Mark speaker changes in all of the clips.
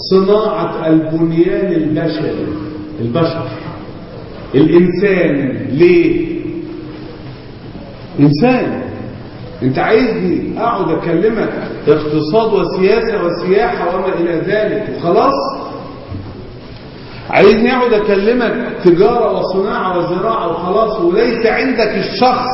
Speaker 1: صناعة البنيان البشري البشر الإنسان ليه إنسان أنت عايزني أقعد أكلمك اقتصاد وسياسة وسياحة وما إلى ذلك وخلاص عايزني أقعد أكلمك تجارة وصناعة وزراعة وخلاص وليس عندك الشخص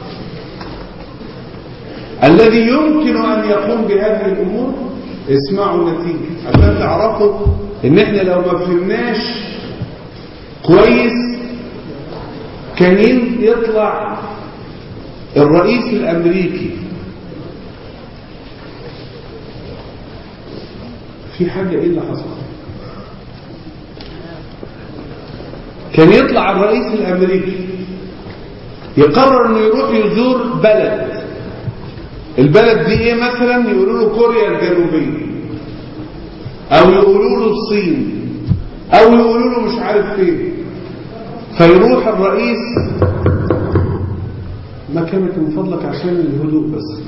Speaker 1: الذي يمكن أن يقوم بهذه الأمور اسمعوا النتيجة عشان تعرفوا ان احنا لو ما فهمناش كويس كان يطلع الرئيس الامريكي في حاجة ايه اللي حصل كان يطلع الرئيس الامريكي يقرر انه يروح يزور بلد البلد دي ايه مثلا يقولوا له كوريا الجنوبية او يقولوا له الصين او يقولوا له مش عارف فين فيروح الرئيس مكانك من فضلك عشان الهدوء بس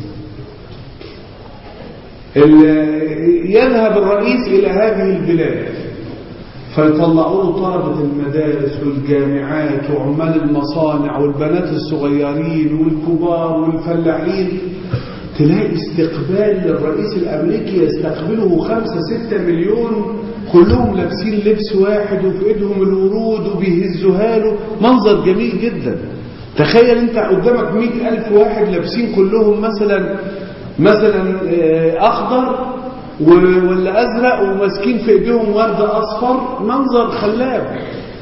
Speaker 1: يذهب الرئيس الى هذه البلاد فيطلعوا له طلبة المدارس والجامعات وعمال المصانع والبنات الصغيرين والكبار والفلاحين تلاقي استقبال للرئيس الأمريكي يستقبله خمسة ستة مليون كلهم لابسين لبس واحد وفي ايدهم الورود وبيهزوها له منظر جميل جدا تخيل انت قدامك مئة ألف واحد لابسين كلهم مثلا مثلا أخضر ولا أزرق وماسكين في ايديهم ورد أصفر منظر خلاب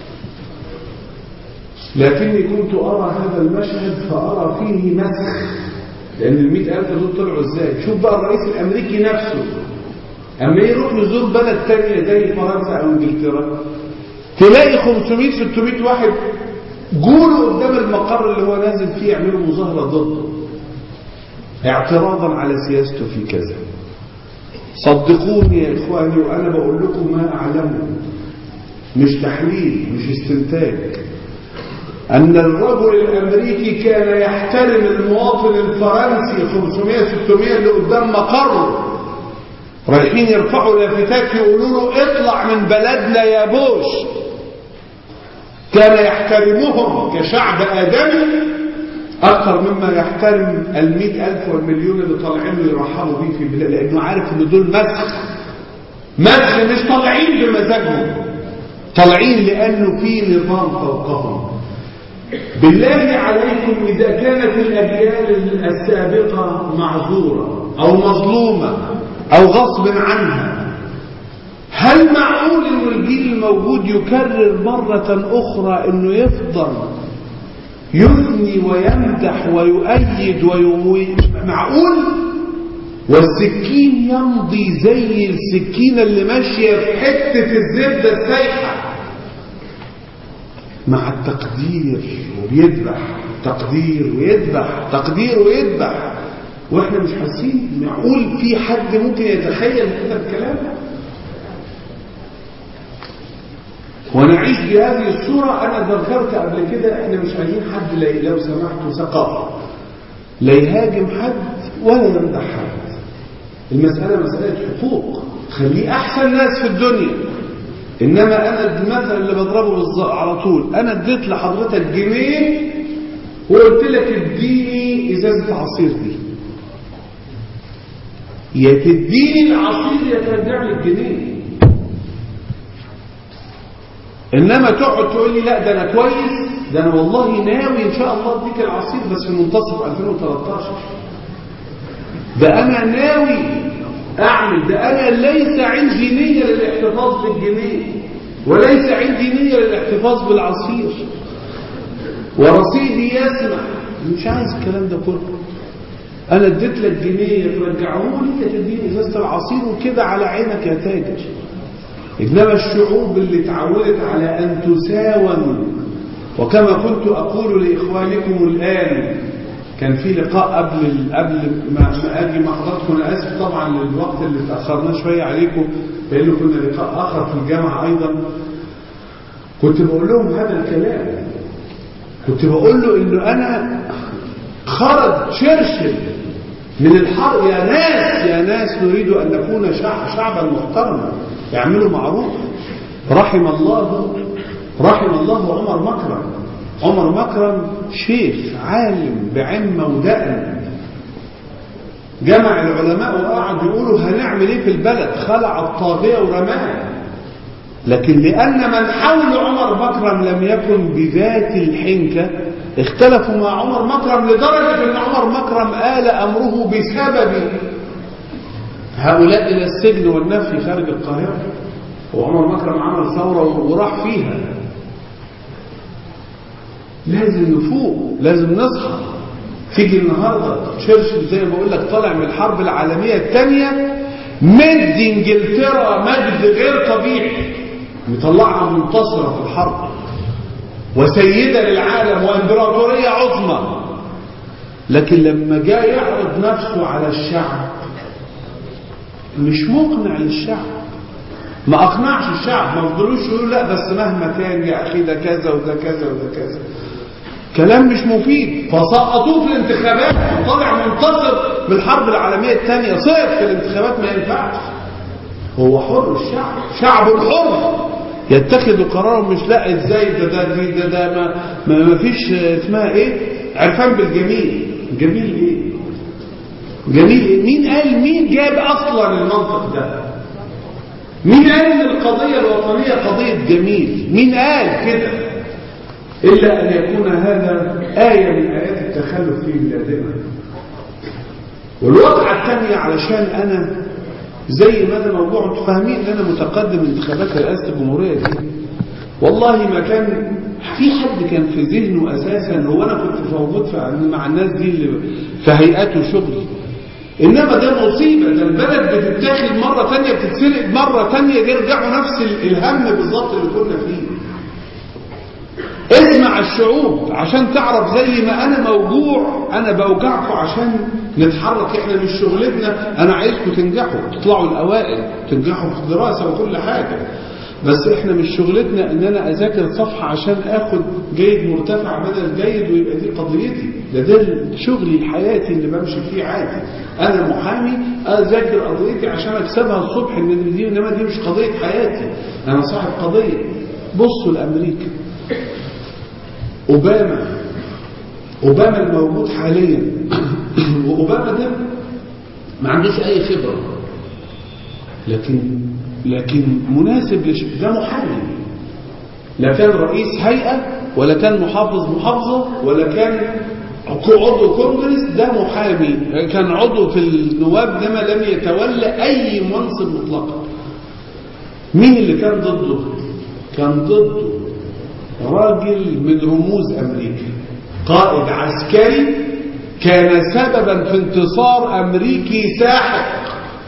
Speaker 1: لكني كنت أرى هذا المشهد فأرى فيه مسخ لأن المئة ألف دول طلعوا إزاي شوف بقى الرئيس الأمريكي نفسه أما يروح يزور بلد تانية زي فرنسا أو إنجلترا تلاقي 500 600 واحد جولوا قدام المقر اللي هو نازل فيه يعملوا مظاهرة ضده اعتراضا على سياسته في كذا صدقوني يا إخواني وأنا بقول لكم ما أعلمه مش تحليل مش استنتاج أن الرجل الأمريكي كان يحترم المواطن الفرنسي 500-600 اللي قدام مقره رايحين يرفعوا لافتات يقولوا له اطلع من بلدنا يا بوش كان يحترمهم كشعب آدمي أكثر مما يحترم المئة ألف والمليون اللي طالعين له يرحبوا بيه في البلاد لأنه عارف إن دول مسخ مسخ مش طالعين بمزاجهم طالعين لأنه في نظام فوقهم بالله عليكم إذا كانت الأجيال السابقة معذورة أو مظلومة أو غصب عنها هل معقول أن الجيل الموجود يكرر مرة أخرى أنه يفضل يثني ويمدح ويؤيد ويموي معقول والسكين يمضي زي السكينة اللي ماشية في حتة الزبدة السايحة مع التقدير وبيذبح تقدير ويذبح تقدير ويذبح واحنا مش حاسين معقول في حد ممكن يتخيل هذا الكلام ونعيش بهذه الصورة أنا ذكرت قبل كده إحنا مش عايزين حد لي لو سمحتوا ثقافة لا يهاجم حد ولا يمدح حد المسألة مسألة حقوق خليه أحسن ناس في الدنيا إنما أنا المثل اللي بضربه بالظبط على طول أنا اديت لحضرتك جنيه وقلت لك اديني إزازة عصير دي يا تديني العصير يا ترجع لي الجنيه انما تقعد تقول لي لا ده انا كويس ده انا والله ناوي ان شاء الله اديك العصير بس في منتصف 2013 ده انا ناوي اعمل ده انا ليس عندي نية للاحتفاظ بالجنيه وليس عندي نية للاحتفاظ بالعصير ورصيدي يسمح مش عايز الكلام ده كله انا اديت لك جنيه ترجعه لي يا تديني ازازه العصير وكده على عينك يا تاجر إنما الشعوب اللي اتعودت على أن تساوم وكما كنت أقول لإخوانكم الآن كان في لقاء قبل قبل ما أجي مع حضراتكم أنا آسف طبعا للوقت اللي تأخرنا شوية عليكم لأنه كنا لقاء آخر في الجامعة أيضا كنت بقول لهم هذا الكلام كنت بقول له إنه أنا خرج تشرشل من الحرب يا ناس يا ناس نريد أن نكون شعب شعبا محترما يعملوا معروف رحم الله رحم الله عمر مكرم عمر مكرم شيخ عالم بعمة ودقن جمع العلماء وقعد يقولوا هنعمل ايه في البلد خلع الطاغية ورماه لكن لأن من حول عمر مكرم لم يكن بذات الحنكة اختلفوا مع عمر مكرم لدرجة أن عمر مكرم آل أمره بسبب هؤلاء إلى السجن والنفي خارج القاهرة وعمر مكرم عمل ثورة وراح فيها لازم نفوق لازم نصحى تيجي النهاردة تشرشل زي ما بقول لك طالع من الحرب العالمية الثانية مد انجلترا مجد غير طبيعي مطلعها منتصرة في الحرب وسيدة للعالم وامبراطورية عظمى لكن لما جاء يعرض نفسه على الشعب مش مقنع للشعب ما اقنعش الشعب ما فضلوش يقولوا لا بس مهما كان يا اخي ده كذا وده كذا وده كذا كلام مش مفيد فسقطوه في الانتخابات وطلع منتصر بالحرب العالمية الثانية صيف في الانتخابات ما ينفعش هو حر الشعب شعب حر يتخذ قرارا مش لا ازاي ده ده ده, ده, ده ما, ما, ما فيش اسمها ايه عرفان بالجميل جميل ايه جميل ايه مين قال مين جاب اصلا المنطق ده مين قال ان القضية الوطنية قضية جميل مين قال كده إلا أن يكون هذا آية من آيات التخلف في بلادنا والواقعة الثانية علشان أنا زي ما أنا موضوع أنتوا فاهمين أن أنا متقدم انتخابات رئاسة الجمهورية دي والله ما كان في حد كان في ذهنه أساسا هو أنا كنت موجود مع الناس دي اللي في هيئات وشغلي إنما ده مصيبة ده البلد بتتاخد مرة تانية بتتسرق مرة تانية يرجعوا نفس الهم بالظبط اللي كنا فيه اسمع الشعوب عشان تعرف زي ما انا موجوع انا بوجعكم عشان نتحرك احنا مش شغلتنا انا عايزكم تنجحوا تطلعوا الاوائل تنجحوا في الدراسة وكل حاجة بس احنا مش شغلتنا ان انا اذاكر صفحة عشان اخد جيد مرتفع بدل جيد ويبقى دي قضيتي ده ده شغلي حياتي اللي بمشي فيه عادي انا محامي اذاكر قضيتي عشان اكسبها الصبح ان دي انما دي مش قضية حياتي انا صاحب قضية بصوا لامريكا أوباما أوباما الموجود حاليا وأوباما ده ما عندوش أي خبرة لكن لكن مناسب لش... ده محامي لا كان رئيس هيئة ولا كان محافظ محافظة ولا كان عضو كونجرس ده محامي كان عضو في النواب لما لم يتولى أي منصب مطلقا مين اللي كان ضده كان ضده راجل من رموز أمريكا قائد عسكري كان سببا في انتصار أمريكي ساحق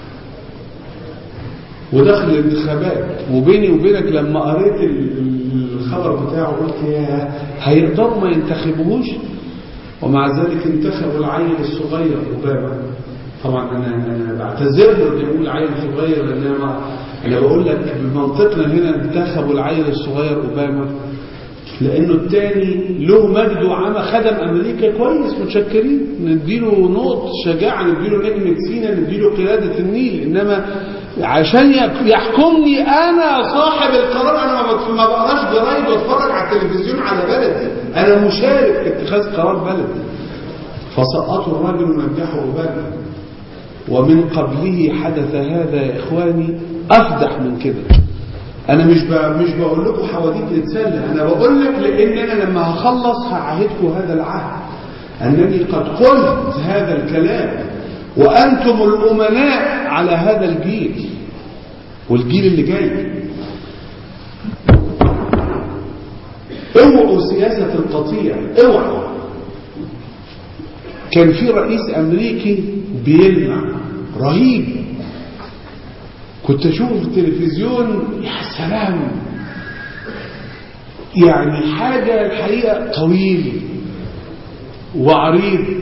Speaker 1: ودخل الانتخابات وبيني وبينك لما قريت الخبر بتاعه قلت يا هيقدروا ما ينتخبوهوش ومع ذلك انتخبوا العيل الصغير أوباما طبعا أنا, أنا بعتذر له اللي يقول عيل صغير لأن أنا, أنا بقول لك بمنطقنا هنا انتخبوا العيل الصغير أوباما لانه الثاني له مجد وعمى خدم امريكا كويس متشكرين نديله نقط شجاعه نديله نجمه سينا نديله قياده النيل انما عشان يحكمني انا صاحب القرار انا ما بقراش جرايد واتفرج على التلفزيون على بلدي انا مشارك في اتخاذ قرار بلدي فسقطوا الراجل ونجحوا اوباما ومن قبله حدث هذا يا اخواني افدح من كده انا مش مش بقول لكم حواديت تتسلى انا بقول لك لان انا لما هخلص هعهدكم هذا العهد انني قد قلت هذا الكلام وانتم الامناء على هذا الجيل والجيل اللي جاي اوعوا سياسة القطيع اوعوا كان في رئيس امريكي بيلمع رهيب كنت اشوف في التلفزيون يا سلام يعني حاجة الحقيقة طويل وعريض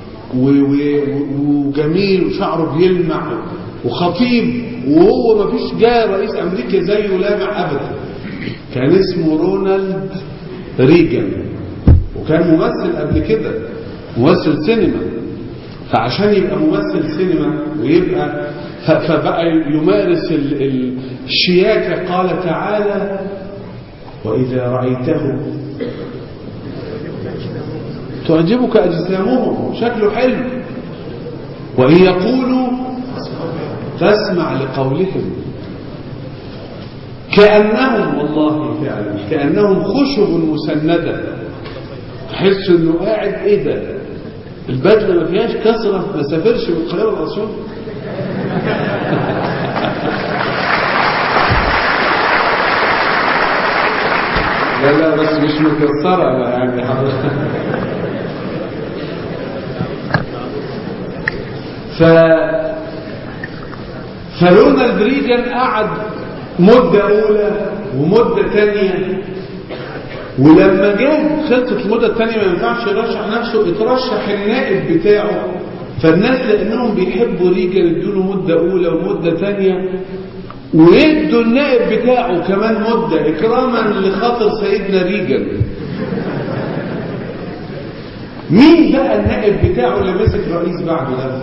Speaker 1: وجميل وشعره بيلمع وخطيب وهو ما فيش جاء رئيس امريكا زيه لامع ابدا كان اسمه رونالد ريجن وكان ممثل قبل كده ممثل سينما فعشان يبقى ممثل سينما ويبقى ف- فبقى يمارس ال- ال- الشياكة قال تعالى وإذا رأيته تعجبك أجسامهم شكله حلو وإن يقولوا فاسمع لقولهم كأنهم والله فعلا كأنهم خشب مسندة تحس انه قاعد ايه ده البدله ما فيهاش كسره ما سافرش من القاهره لاسيوط لا لا بس مش مكسره يعني حضرتك ف فرونالد ريجن قعد مدة أولى ومدة تانية ولما جه خلصت المدة التانية ما ينفعش يرشح نفسه اترشح النائب بتاعه فالناس لأنهم بيحبوا ريجن يدوا له مدة أولى ومدة تانية ويدوا النائب بتاعه كمان مدة إكراما لخاطر سيدنا ريجن مين بقى النائب بتاعه اللي مسك رئيس بعده ده؟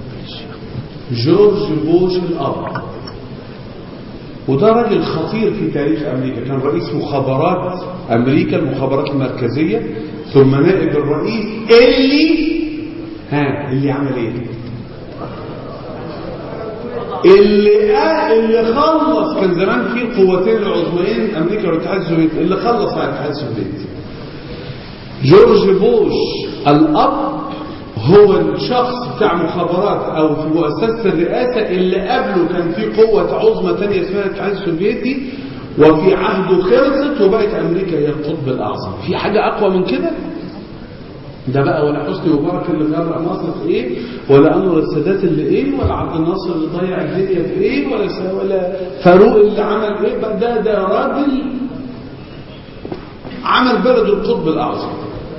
Speaker 1: جورج بوش الأب وده راجل خطير في تاريخ أمريكا كان رئيس مخابرات أمريكا المخابرات المركزية ثم نائب الرئيس اللي ها اللي عمل ايه اللي اللي خلص كان زمان في القوتين العظميين امريكا والاتحاد السوفيتي اللي خلص على الاتحاد السوفيتي جورج بوش الاب هو الشخص بتاع مخابرات او في مؤسسه الرئاسه اللي قبله كان في قوه عظمى ثانيه اسمها الاتحاد السوفيتي وفي عهده خلصت وبقت امريكا هي القطب الاعظم في حاجه اقوى من كده ده بقى ولا حسني مبارك اللي غرق مصر في ايه ولا انور السادات اللي ايه ولا عبد الناصر اللي ضيع الدنيا في ايه ولا س- ولا فاروق اللي عمل ايه بقى ده ده راجل عمل بلده القطب الاعظم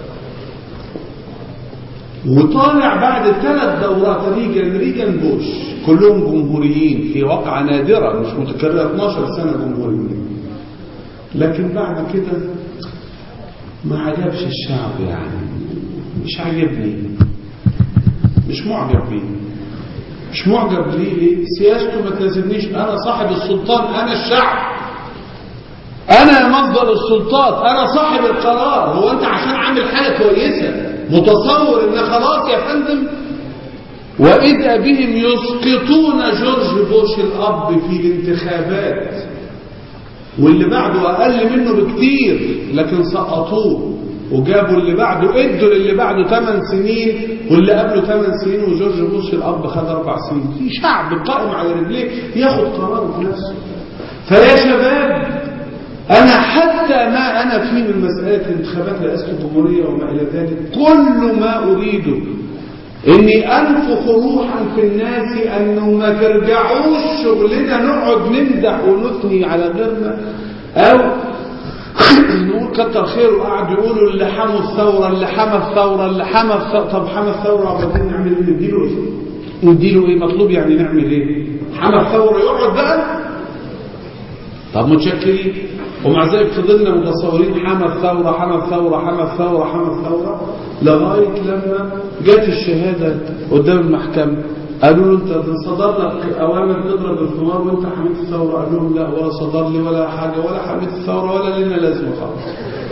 Speaker 1: وطالع بعد ثلاث دورات ريجن ريجن بوش كلهم جمهوريين في واقعة نادرة مش متكررة 12 سنة جمهوريين لكن بعد كده ما عجبش الشعب يعني مش عاجبني مش معجب بيه مش معجب ليه ليه سياسته ما تلازمنيش انا صاحب السلطان انا الشعب انا مصدر السلطات انا صاحب القرار هو انت عشان عامل حاجه كويسه متصور ان خلاص يا فندم واذا بهم يسقطون جورج بوش الاب في الانتخابات واللي بعده اقل منه بكتير لكن سقطوه وجابوا اللي بعده ادوا للي بعده 8 سنين واللي قبله 8 سنين وجورج بوش الاب خد اربع سنين في شعب قائم على رجليه ياخد قراره بنفسه فيا شباب انا حتى ما انا فيه من مساله انتخابات رئاسه الجمهوريه وما الى ذلك كل ما اريده اني انفخ روحا في الناس انه ما ترجعوش شغلنا نقعد نمدح ونثني على غيرنا او نقول كتر خيره قعدوا يقولوا اللي حموا الثوره اللي حمى الثوره اللي حمى الثوره طب حمى الثوره عاوزين نعمل ايه نديله ايه نديله ايه مطلوب يعني نعمل ايه حمى الثوره يقعد بقى طب متشكرين ومع ذلك فضلنا متصورين حمى الثورة حمى الثورة حمى الثورة حمى الثورة لغاية لما جت الشهادة قدام المحكمة قالوا له انت ده صدر لك اوامر تضرب الثمار وانت حميت الثورة قال لهم لا ولا صدر لي ولا حاجة ولا حميت الثورة ولا لنا لازمة خالص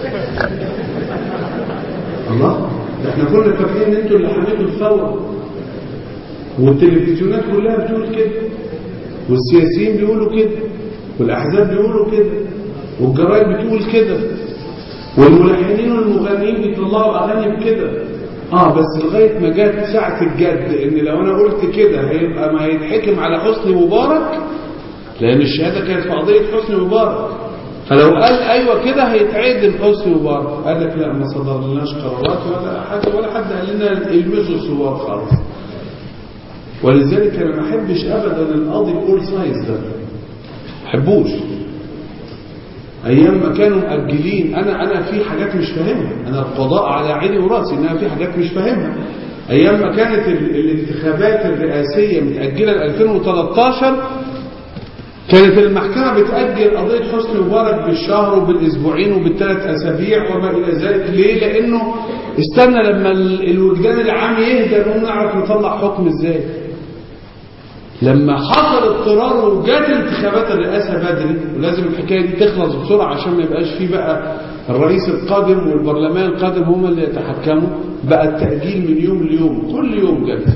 Speaker 1: الله ده احنا كنا فاكرين ان انتوا اللي حميتوا الثورة والتلفزيونات كلها بتقول كده والسياسيين بيقولوا كده والأحزاب بيقولوا كده والجرايد بتقول كده والملحنين والمغنيين بيطلعوا أغاني بكده اه بس لغاية ما جت ساعة الجد ان لو انا قلت كده هيبقى ما هيتحكم على حسني مبارك لان الشهادة كانت في قضية حسني مبارك فلو قال ايوه كده هيتعدم حسني مبارك قال لك لا ما صدرناش قرارات ولا حاجة ولا حد قال لنا المسوا الثوار خالص ولذلك انا ما احبش ابدا القاضي الاول سايز ده ما احبوش ايام ما كانوا مأجلين انا انا في حاجات مش فاهمها انا القضاء على عيني وراسي انها في حاجات مش فاهمها ايام ما كانت ال- الانتخابات الرئاسيه متاجله ل 2013 كانت المحكمة بتأجل قضية حسني مبارك بالشهر وبالأسبوعين وبالثلاث أسابيع وما إلى ذلك ليه؟ لأنه استنى لما ال- الوجدان العام يهدى نقوم نعرف نطلع حكم إزاي لما حصل اضطرار وجات انتخابات الرئاسة بدري ولازم الحكاية دي تخلص بسرعة عشان ما يبقاش فيه بقى الرئيس القادم والبرلمان القادم هما اللي يتحكموا بقى التأجيل من يوم ليوم كل يوم جت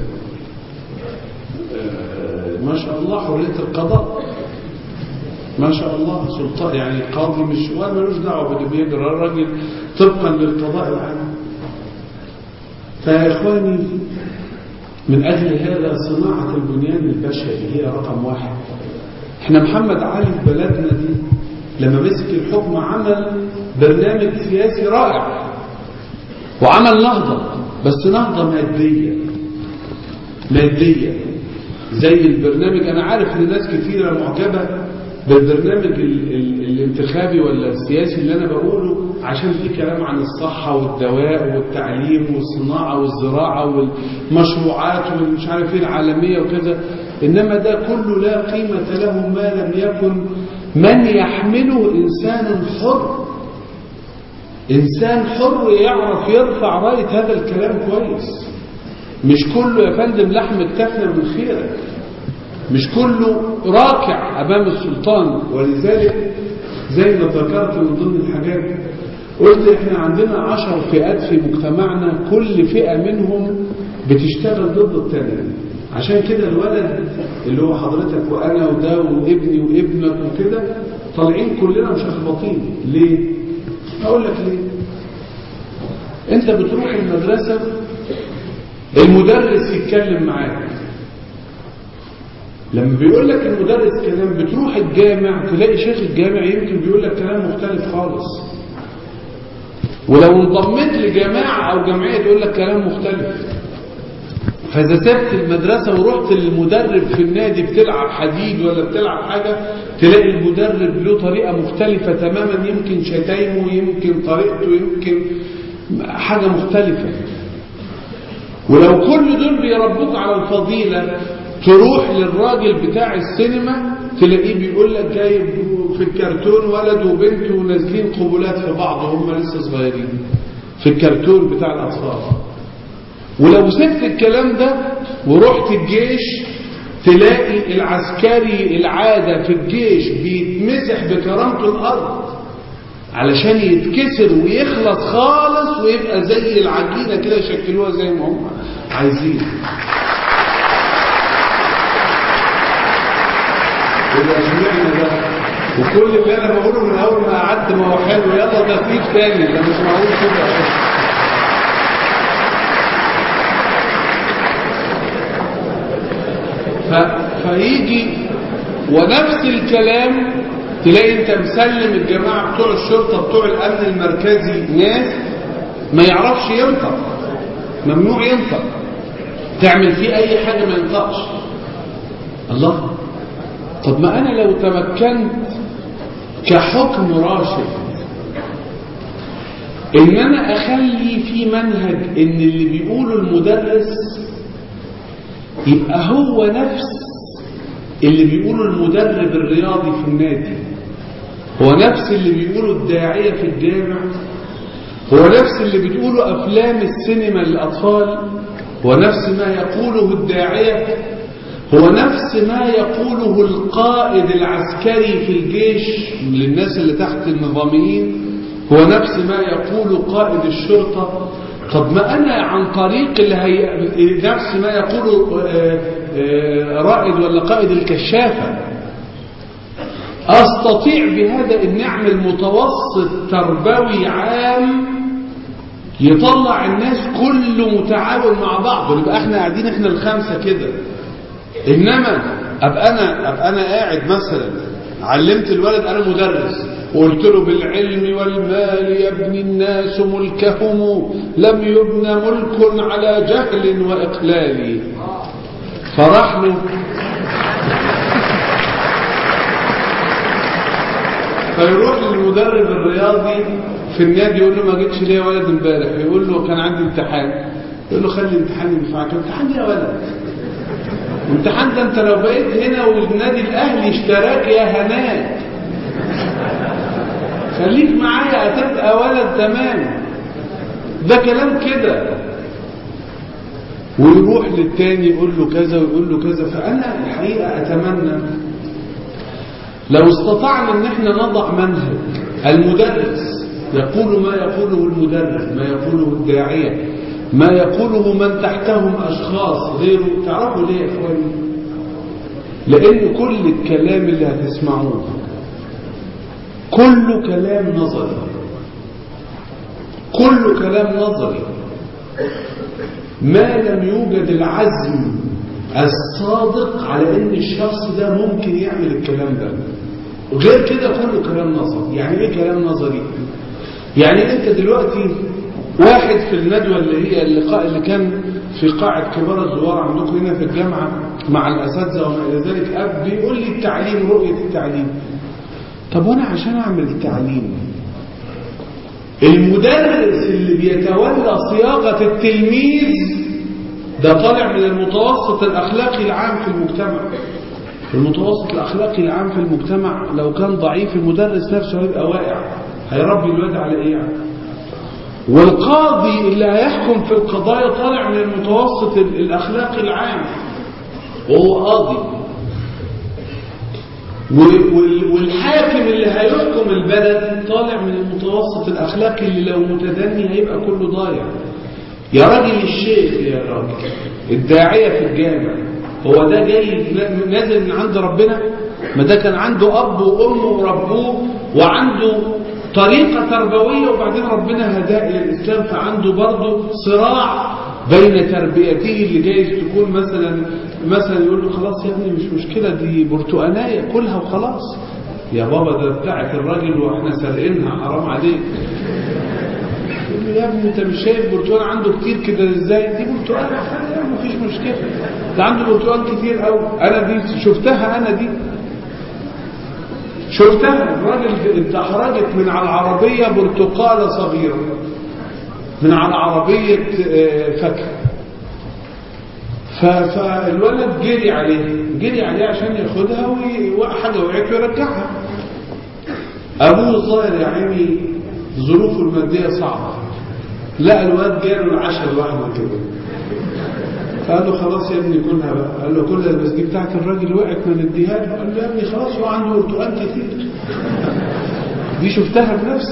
Speaker 1: آه، ما شاء الله حرية القضاء ما شاء الله سلطان يعني قاضي مش ولا ملوش دعوه باللي بيجرى الراجل طبقا للقضاء العام فيا اخواني من اجل هذا صناعه البنيان البشري هي رقم واحد احنا محمد علي في بلدنا دي لما مسك الحكم عمل برنامج سياسي رائع وعمل نهضه بس نهضه ماديه ماديه زي البرنامج انا عارف ان ناس كثيره معجبه بالبرنامج ال ال الانتخابي ولا السياسي اللي انا بقوله عشان في كلام عن الصحه والدواء والتعليم والصناعه والزراعه والمشروعات والمش عارف ايه العالميه وكذا انما ده كله لا قيمه له ما لم يكن من يحمله انسان حر انسان حر يعرف يرفع رايه هذا الكلام كويس مش كله يا فندم لحم التفنى من خيرك مش كله راكع أمام السلطان ولذلك زي ما ذكرت من ضمن الحاجات قلت احنا عندنا عشر فئات في مجتمعنا كل فئة منهم بتشتغل ضد التانية عشان كده الولد اللي هو حضرتك وأنا وده وابني وابنك وكده طالعين كلنا مشخبطين ليه؟ أقول لك ليه؟ أنت بتروح المدرسة المدرس يتكلم معاك لما بيقول لك المدرس كلام بتروح الجامع تلاقي شيخ الجامع يمكن بيقول لك كلام مختلف خالص ولو انضميت لجماعة أو جمعية تقول لك كلام مختلف فإذا سبت المدرسة ورحت للمدرب في النادي بتلعب حديد ولا بتلعب حاجة تلاقي المدرب له طريقة مختلفة تماما يمكن شتايمه يمكن طريقته يمكن حاجة مختلفة ولو كل دول بيربوك على الفضيلة تروح للراجل بتاع السينما تلاقيه بيقول لك جايب في الكرتون ولد وبنت ونازلين قبلات في بعض هم لسه صغيرين في الكرتون بتاع الأطفال ولو سبت الكلام ده ورحت الجيش تلاقي العسكري العادة في الجيش بيتمسح بكرامته الأرض علشان يتكسر ويخلص خالص ويبقى زي العجينة كده يشكلوها زي ما هم عايزين يبقى اشمعنى ده وكل اللي انا بقوله من اول ما قعدت ما هو حلو يلا ده فيه تاني ده مش معقول كده ف... فيجي ونفس الكلام تلاقي انت مسلم الجماعه بتوع الشرطه بتوع الامن المركزي ناس ما يعرفش ينطق ممنوع ينطق تعمل فيه اي حاجه ما ينطقش الله طب ما أنا لو تمكنت كحكم راشد إن أنا أخلي في منهج إن اللي بيقوله المدرس يبقى هو نفس اللي بيقوله المدرب الرياضي في النادي هو نفس اللي بيقوله الداعية في الجامع هو نفس اللي بتقوله أفلام السينما للأطفال هو نفس ما يقوله الداعية هو نفس ما يقوله القائد العسكري في الجيش للناس اللي تحت النظاميين هو نفس ما يقول قائد الشرطة طب ما أنا عن طريق اللي هي نفس ما يقول رائد ولا قائد الكشافة أستطيع بهذا أن نعمل متوسط تربوي عام يطلع الناس كله متعاون مع بعض ونبقى احنا قاعدين احنا الخمسة كده انما ابقى انا ابقى انا قاعد مثلا علمت الولد انا مدرس وقلت له بالعلم والمال يبني الناس ملكهم لم يبنى ملك على جهل واقلال فراح له فيروح للمدرب الرياضي في النادي يقول له ما جيتش ليه يا ولد امبارح يقول له كان عندي امتحان يقول له خلي الامتحان ينفعك امتحان يا ولد امتحان ده انت لو بقيت هنا والنادي الاهلي اشتراك يا هناك خليك معايا هتبقى ولد تمام ده كلام كده ويروح للتاني يقول له كذا ويقول له كذا فانا الحقيقه اتمنى لو استطعنا ان احنا نضع منهج المدرس يقول ما يقوله المدرس ما يقوله الداعيه ما يقوله من تحتهم اشخاص غيره تعرفوا ليه يا اخواني لان كل الكلام اللي هتسمعوه كله كلام نظري كله كلام نظري ما لم يوجد العزم الصادق على ان الشخص ده ممكن يعمل الكلام ده غير كده كله كلام نظري يعني ايه كلام نظري يعني انت دلوقتي واحد في الندوة اللي هي اللقاء اللي كان في قاعة كبار الزوار عندكم هنا في الجامعة مع الأساتذة وما إلى ذلك أب بيقول لي التعليم رؤية التعليم طب وأنا عشان أعمل التعليم المدرس اللي بيتولى صياغة التلميذ ده طالع من المتوسط الأخلاقي العام في المجتمع المتوسط الأخلاقي العام في المجتمع لو كان ضعيف المدرس نفسه هيبقى واقع هيربي الواد على إيه يعني والقاضي اللي هيحكم في القضايا طالع من المتوسط الأخلاقي العام وهو قاضي والحاكم اللي هيحكم البلد طالع من المتوسط الأخلاقي اللي لو متدني هيبقى كله ضايع يا راجل الشيخ يا راجل الداعية في الجامع هو ده جاي نازل من عند ربنا ما ده كان عنده أب وأم وربوه وعنده طريقة تربوية وبعدين ربنا هداه إلى الإسلام فعنده برضه صراع بين تربيته اللي جايز تكون مثلا مثلا يقول له خلاص يا ابني مش مشكلة دي برتقانية كلها وخلاص يا بابا ده بتاعت الراجل واحنا سارقينها حرام عليك يقول له يا ابني انت مش شايف برتقان عنده كتير كده ازاي دي برتقان مفيش مشكلة ده عنده برتقان كتير قوي انا دي شفتها انا دي شفتها الراجل اتحرجت من على العربية برتقالة صغيرة من على عربية فاكهة فالولد جري عليه جري عليه عشان ياخدها وحاجة وقعت ويرجعها أبوه الظاهر يا عيني ظروفه المادية صعبة لقى الواد جاله العشاء لوحده كده فقال له خلاص يا ابني كلها بقى قال له كلها بس دي بتاعت الراجل وقعت ما نديها له قال له يا ابني خلاص هو عنده برتقال كتير دي شفتها بنفسي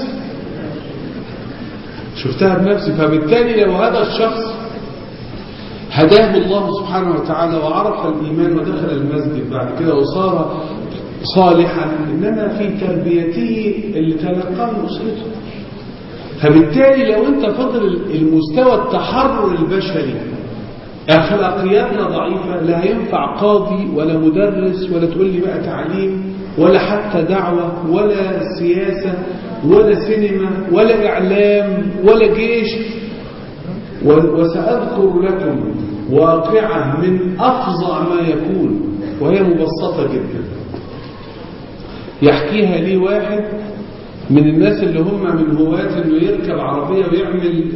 Speaker 1: شفتها بنفسي فبالتالي لو هذا الشخص هداه الله سبحانه وتعالى وعرف الإيمان ودخل المسجد بعد كده وصار صالحا إنما في تربيته اللي تلقاه من أسرته فبالتالي لو أنت فضل المستوى التحرر البشري أخلاقياتنا ضعيفة لا ينفع قاضي ولا مدرس ولا تقول لي بقى تعليم ولا حتى دعوة ولا سياسة ولا سينما ولا إعلام ولا جيش وسأذكر لكم واقعة من أفظع ما يكون وهي مبسطة جدا يحكيها لي واحد من الناس اللي هم من هواة انه يركب عربية ويعمل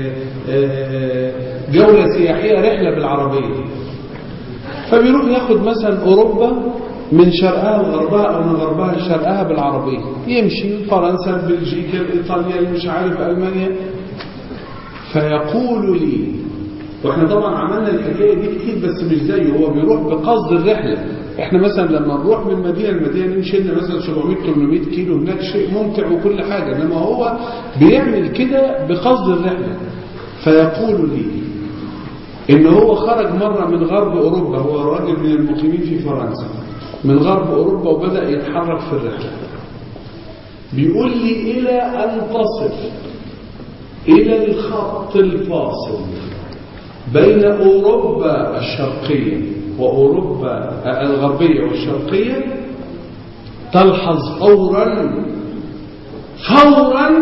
Speaker 1: جولة سياحية رحلة بالعربية فبيروح ياخد مثلا أوروبا من شرقها لغربها أو من غربها لشرقها بالعربية يمشي فرنسا بلجيكا إيطاليا مش عارف ألمانيا فيقول لي واحنا طبعا عملنا الحكاية دي كتير بس مش زيه هو بيروح بقصد الرحلة احنا مثلا لما نروح من مدينة لمدينة نمشي لنا مثلا 700 800 كيلو هناك شيء ممتع وكل حاجة انما هو بيعمل كده بقصد الرحلة فيقول لي ان هو خرج مرة من غرب اوروبا هو راجل من المقيمين في فرنسا من غرب اوروبا وبدأ يتحرك في الرحلة بيقول لي الى ان تصل الى الخط الفاصل بين اوروبا الشرقية واوروبا الغربية والشرقية تلحظ فورا فورا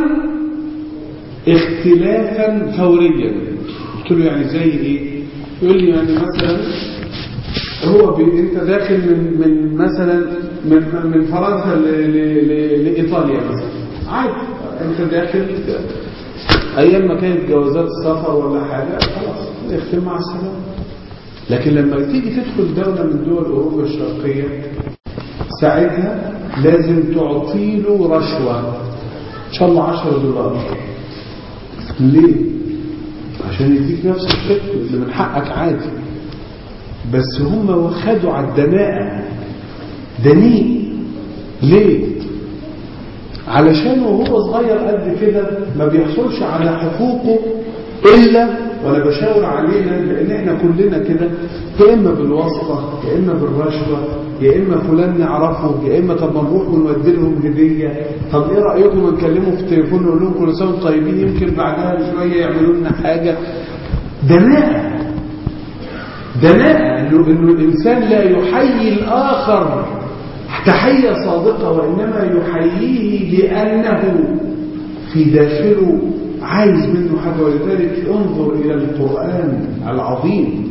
Speaker 1: اختلافا فوريا قلت له يعني زي ايه يقول لي يعني مثلا هو بي انت داخل من من مثلا من من فرنسا ل- ل- ل- لايطاليا مثلا عادي انت داخل ايام ما كانت جوازات السفر ولا حاجه خلاص اختم مع السلامه لكن لما تيجي تدخل دولة من دول أوروبا الشرقية ساعتها لازم تعطي له رشوة إن شاء الله 10 دولار ليه؟ عشان يديك نفس الحكم اللي من حقك عادي بس هم خدوا على الدناءة دنيء ليه؟ علشان وهو صغير قد كده ما بيحصلش على حقوقه إلا وأنا بشاور علينا لأن إحنا كلنا كده يا إما بالواسطة يا إما بالرشوة يا إما فلان نعرفه يا إما طب ما نروح ونودي لهم هدية طب إيه رأيكم نكلمه في التليفون نقول لهم كل سنة وانتم طيبين يمكن بعدها بشوية يعملوا لنا حاجة دناءة دناءة إنه إنه الإنسان لا يحيي الآخر تحية صادقة وإنما يحييه لأنه في داخله عايز منه حاجة ولذلك انظر إلى القرآن العظيم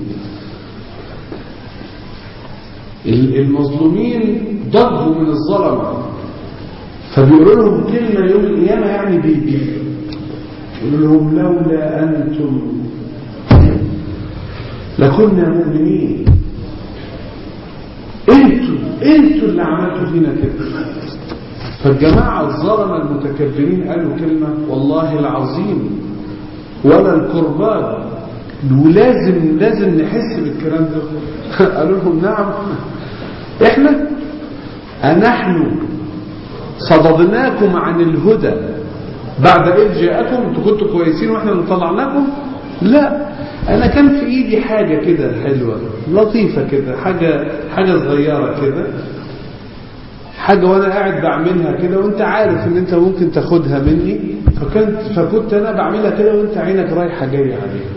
Speaker 1: المظلومين ضربوا من الظلمة فبيقولوا لهم كلمة يوم القيامة يعني بيبي يقولوا لهم لولا أنتم لكنا مؤمنين انتوا انتوا اللي عملتوا فينا كده فالجماعة الظلمة المتكبرين قالوا كلمة والله العظيم ولا القربان ولازم لازم نحس بالكلام ده قالوا لهم نعم احنا أنحن صددناكم عن الهدى بعد إذ جاءكم انتوا كنتوا كويسين واحنا اللي طلعناكم لا انا كان في ايدي حاجة كده حلوة لطيفة كده حاجة حاجة صغيرة كده حاجة وانا قاعد بعملها كده وانت عارف ان انت ممكن تاخدها مني فكنت فكنت انا بعملها كده وانت عينك رايحة جاية عليها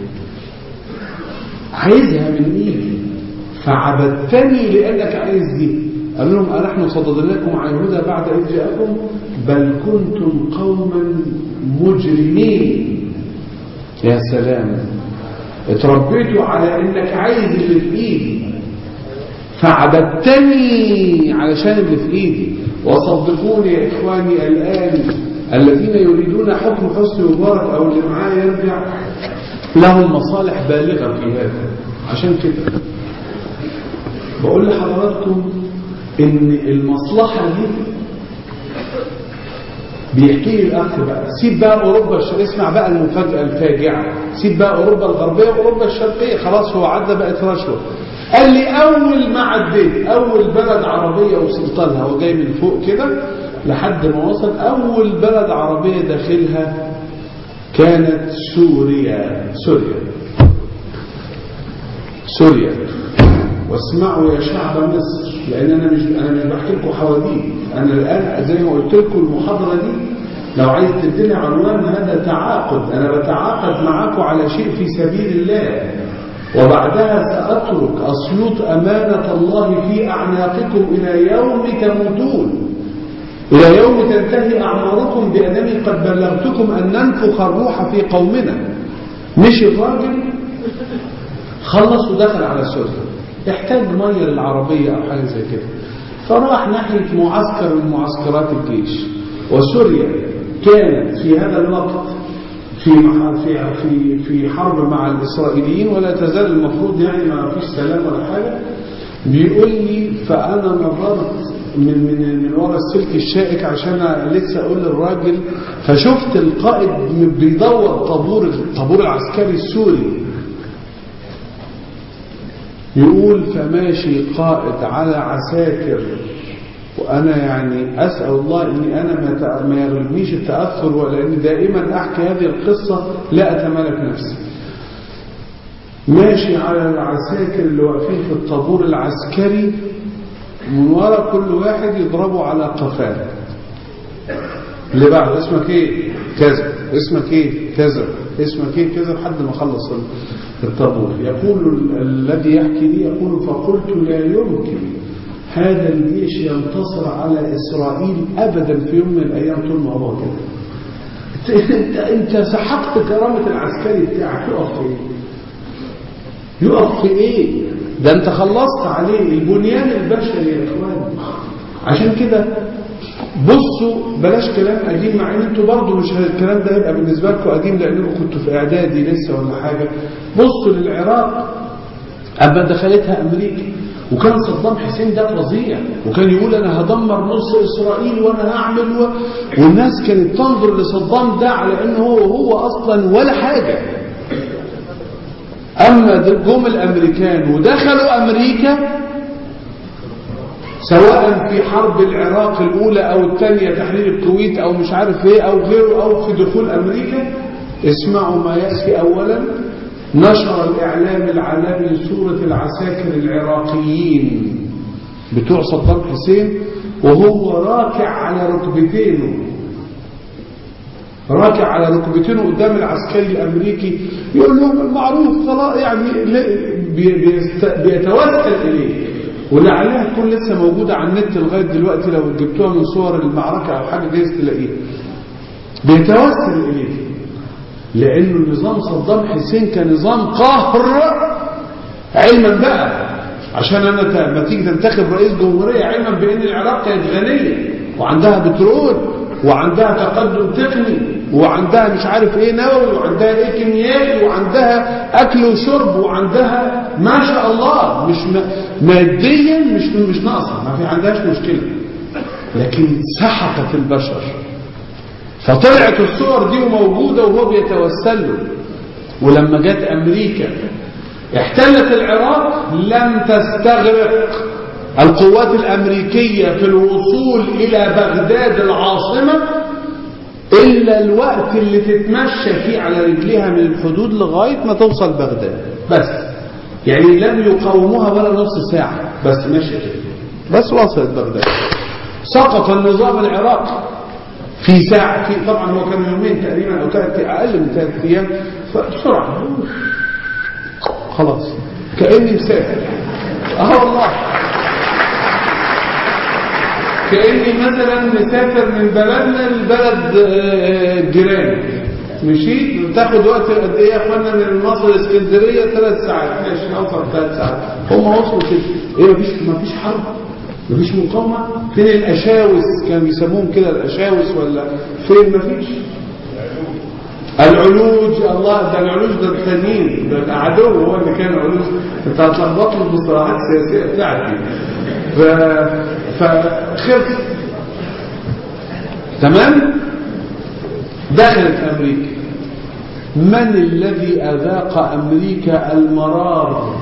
Speaker 1: عايزها من ايدي فعبدتني لانك عايز دي قال لهم أنحن صددناكم عن الهدى بعد إذ جاءكم بل كنتم قوما مجرمين يا سلام اتربيتوا على انك عايز اللي في ايدي فعبدتني علشان اللي في ايدي وصدقوني يا اخواني الان الذين يريدون حكم حسني مبارك او اللي معاه يرجع لهم مصالح بالغه في هذا عشان كده بقول لحضراتكم ان المصلحه دي بيحكي لي الاخ بقى سيب بقى اوروبا الشرقيه اسمع بقى المفاجاه الفاجعه سيب بقى اوروبا الغربيه واوروبا الشرقيه خلاص هو عدى بقت رشوه قال لي اول ما عديت اول بلد عربيه وصلت لها وجاي من فوق كده لحد ما وصل اول بلد عربيه داخلها كانت سوريا سوريا سوريا واسمعوا يا شعب مصر لان انا مش انا مش بحكي لكم حواديت انا الان زي ما قلت لكم المحاضره دي لو عايز تديني عنوان هذا تعاقد انا بتعاقد معاكم على شيء في سبيل الله وبعدها ساترك اسيوط امانه الله في اعناقكم الى يوم تموتون الى يوم تنتهي اعماركم بانني قد بلغتكم ان ننفخ الروح في قومنا مش الراجل خلص ودخل على سوريا احتاج مية للعربية أو حاجة زي كده فراح ناحية معسكر من معسكرات الجيش وسوريا كانت في هذا الوقت في في في في حرب مع الإسرائيليين ولا تزال المفروض يعني ما فيش سلام ولا حاجة بيقول لي فأنا نظرت من من من ورا السلك الشائك عشان لسه اقول للراجل فشفت القائد بيدور طابور الطابور العسكري السوري يقول فماشي قائد على عساكر وأنا يعني أسأل الله أني أنا ما ما يغلبنيش التأثر ولأني دائما أحكي هذه القصة لا أتملك نفسي ماشي على العساكر اللي واقفين في الطابور العسكري من ورا كل واحد يضربه على قفاه اللي بعد اسمك ايه كذا اسمك ايه كذا اسمك ايه كذا لحد ما خلص الطابور يقول الذي يحكي لي يقول فقلت لا يمكن هذا الجيش ينتصر على إسرائيل أبدا في يوم من الأيام طول ما هو كده انت, انت سحقت كرامة العسكري بتاعك يقف في ايه يقف في ايه ده انت خلصت عليه البنيان البشري يا اخوان عشان كده بصوا بلاش كلام قديم مع ان انتوا برضه مش الكلام ده هيبقى بالنسبه لكم قديم لانكم كنتوا في اعدادي لسه ولا حاجه بصوا للعراق أما دخلتها أمريكا وكان صدام حسين ده فظيع وكان يقول أنا هدمر نص إسرائيل وأنا هعمل و... والناس كانت تنظر لصدام ده على أنه هو, هو أصلا ولا حاجة أما جم الأمريكان ودخلوا أمريكا سواء في حرب العراق الأولى أو الثانية تحرير الكويت أو مش عارف إيه أو غيره أو في دخول أمريكا اسمعوا ما يأتي أولا نشر الإعلام العالمي صورة العساكر العراقيين بتوع صدام حسين وهو راكع على ركبتينه راكع على ركبتينه قدام العسكري الأمريكي يقول لهم المعروف خلاص يعني بيتوسل إليه ولعلها تكون لسه موجودة على النت لغاية دلوقتي لو جبتوها من صور المعركة أو حاجة جايز تلاقيها بيتوسل إليه لأنه نظام صدام حسين كان نظام قهر علما بقى عشان أنا لما تيجي تنتخب رئيس جمهورية علما بأن العراق كانت غنية وعندها بترول وعندها تقدم تقني وعندها مش عارف ايه نووي وعندها ايه كيميائي وعندها اكل وشرب وعندها ما شاء الله مش ماديا مش مش ناقصه ما في عندهاش مشكله لكن سحقت البشر فطلعت الصور دي وموجوده وهو بيتوسل له ولما جت امريكا احتلت العراق لم تستغرق القوات الامريكيه في الوصول الى بغداد العاصمه إلا الوقت اللي تتمشى فيه على رجليها من الحدود لغاية ما توصل بغداد بس يعني لم يقاوموها ولا نص ساعة بس مشى كده بس وصلت بغداد سقط النظام العراقي في ساعة في طبعا هو كان يومين تقريبا أو ثلاث أقل من ثلاث أيام فبسرعة خلاص كأني مسافر اه والله كأني مثلا مسافر من بلدنا لبلد جيران مشيت تاخد وقت قد ايه يا اخوانا من مصر اسكندريه ثلاث ساعات ماشي اوصل ثلاث ساعات هم وصلوا كده ايه مفيش مفيش حرب مفيش مقاومه فين الاشاوس كانوا بيسموهم كده الاشاوس ولا فين مفيش العلوج الله ده العلوج ده التانيين ده العدو هو اللي كان علوج انت هتلخبط له المصطلحات السياسيه بتاعتي ف... فخف تمام دخلت أمريكا من الذي أذاق أمريكا المرار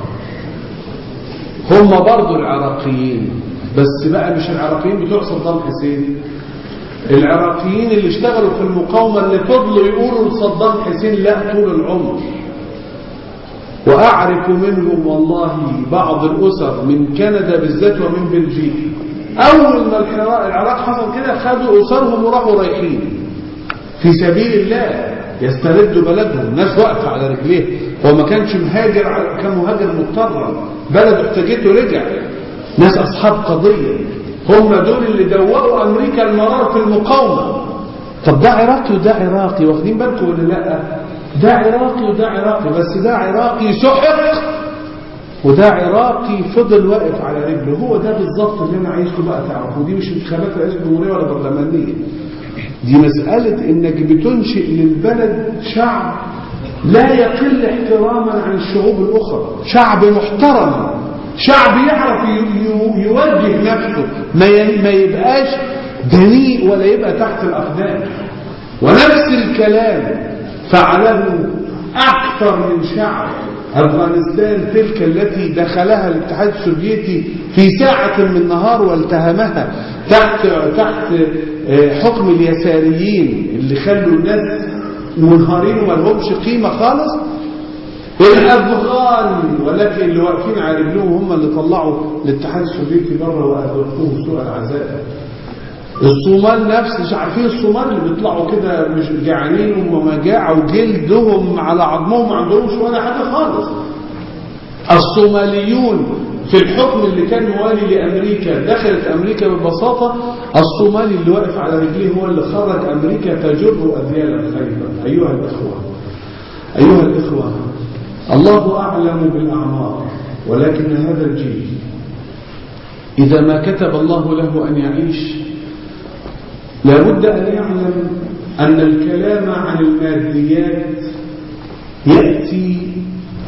Speaker 1: هم برضو العراقيين بس بقى مش العراقيين بتوع صدام حسين العراقيين اللي اشتغلوا في المقاومة اللي فضلوا يقولوا لصدام حسين لا طول العمر وأعرف منهم والله بعض الأسر من كندا بالذات ومن بلجيكا أول ما العراق حصل كده خدوا أسرهم وراحوا رايحين في سبيل الله يستردوا بلدهم ناس واقفة على رجليه هو ما كانش مهاجر كان مهاجر مضطرا بلد احتاجته رجع ناس أصحاب قضية هم دول اللي دوقوا أمريكا المرار في المقاومة طب ده عراقي وده عراقي واخدين بالكم ولا لا ده عراقي وده عراقي بس ده عراقي سحق وده عراقي فضل واقف على رجله هو ده بالظبط اللي انا عايزكم بقى تعرفوا دي مش انتخابات رئيس جمهوريه ولا برلمانيه دي مسألة انك بتنشئ للبلد شعب لا يقل احتراما عن الشعوب الاخرى شعب محترم شعب يعرف يوجه نفسه ما يبقاش دنيء ولا يبقى تحت الاقدام ونفس الكلام فعله اكثر من شعب أفغانستان تلك التي دخلها الاتحاد السوفيتي في ساعة من النهار والتهمها تحت تحت حكم اليساريين اللي خلوا الناس منهارين وما لهمش قيمة خالص الأفغان ولكن اللي واقفين على رجلهم هم اللي طلعوا الاتحاد السوفيتي بره وأذوقوه سوء العذاب الصومال نفس مش عارفين الصومال اللي بيطلعوا كده مش جعانين ومجاعة وجلدهم على عظمهم ما عندهمش ولا حاجة خالص الصوماليون في الحكم اللي كان موالي لأمريكا دخلت أمريكا ببساطة الصومالي اللي واقف على رجليه هو اللي خرج أمريكا تجر أذيال الخيبة أيها الإخوة أيها الإخوة الله أعلم بالأعمار ولكن هذا الجيل إذا ما كتب الله له أن يعيش لابد أن يعلم أن الكلام عن الماديات يأتي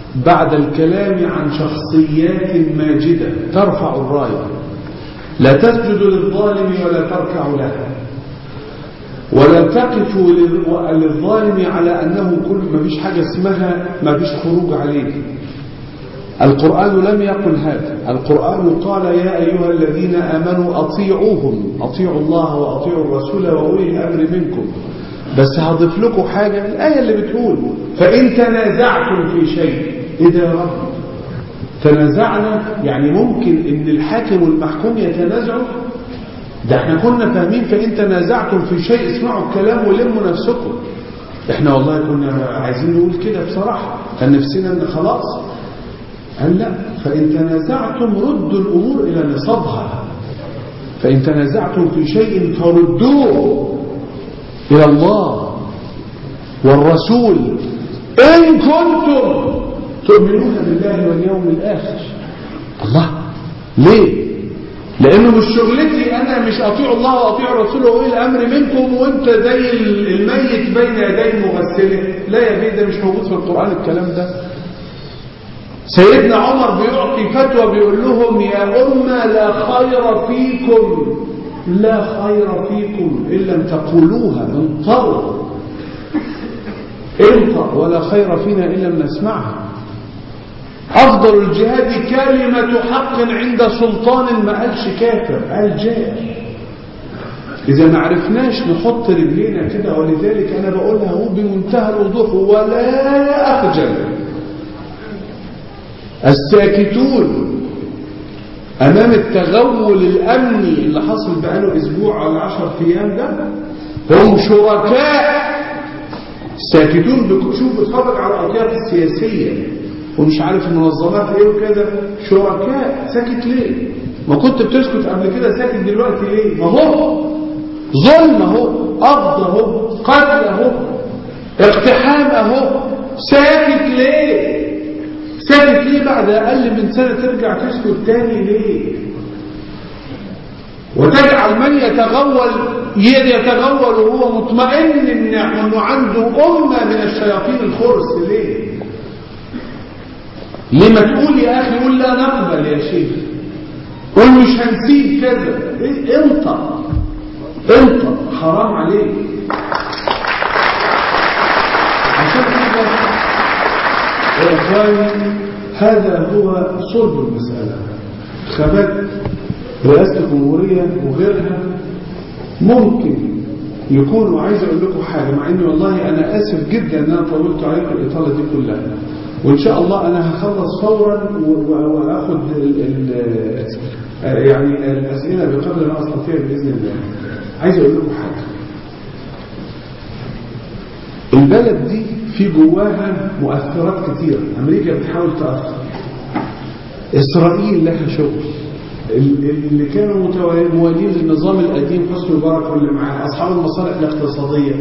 Speaker 1: بعد الكلام عن شخصيات ماجدة ترفع الراية لا تسجد للظالم ولا تركع له ولا تقف للظالم على أنه كل ما فيش حاجة اسمها ما فيش خروج عليه القرآن لم يقل هذا القرآن قال يا أيها الذين آمنوا أطيعوهم أطيعوا الله وأطيعوا الرسول وأولي الأمر منكم بس هضيف لكم حاجة الآية اللي بتقول فإن تنازعتم في شيء إذا يا رب تنازعنا يعني ممكن إن الحاكم والمحكوم يتنازعوا ده احنا كنا فاهمين فإن تنازعتم في شيء اسمعوا الكلام ولموا نفسكم احنا والله كنا عايزين نقول كده بصراحة كان نفسنا ان خلاص قال لا فإن تنازعتم ردوا الأمور إلى نصابها فإن تنازعتم في شيء فردوه إلى الله والرسول إن كنتم تؤمنون بالله واليوم الآخر الله ليه لأنه مش شغلتي أنا مش أطيع الله وأطيع الرسول وأولي الأمر منكم وأنت زي الميت بين يدي مغسله لا يا بيه ده مش موجود في القرآن الكلام ده سيدنا عمر بيعطي فتوى بيقول لهم يا أمة لا خير فيكم لا خير فيكم إن لم تقولوها انطروا انطر ولا خير فينا إن لم نسمعها أفضل الجهاد كلمة حق عند سلطان ما قالش كافر قال جاهل إذا ما عرفناش نحط رجلينا كده ولذلك أنا بقولها هو بمنتهى الوضوح ولا أخجل الساكتون أمام التغول الأمني اللي حصل بقاله أسبوع على عشر أيام ده هم شركاء الساكتون شوف بتفرج على الأطياف السياسية ومش عارف المنظمات ايه وكده شركاء ساكت ليه ما كنت بتسكت قبل كده ساكت دلوقتي ليه ما هو ظلم اهو قبض اهو قتل اهو اقتحام اهو ساكت ليه ساكت ليه بعد اقل من سنه ترجع تسكت تاني ليه وتجعل من يتغول يتغول وهو مطمئن انه عنده امه من الشياطين الخرس ليه لما تقول يا أخي قول لا نقبل يا شيخ قول مش هنسيب كذا إيه انطق انطق حرام عليك عشان كده يا إخواني هذا هو صلب المسألة انتخابات رئاسة الجمهورية وغيرها ممكن يكونوا عايز أقول لكم حاجة مع إني والله أنا آسف جدا إن أنا طولت عليكم الإطالة دي كلها وإن شاء الله أنا هخلص فورا وأخذ ال ال يعني الأسئلة بقدر ما أستطيع بإذن الله عايز أقول لكم حاجة البلد دي في جواها مؤثرات كتير أمريكا بتحاول تأثر إسرائيل لها شغل اللي كانوا موالين للنظام القديم حسني مبارك واللي معاه أصحاب المصالح الاقتصادية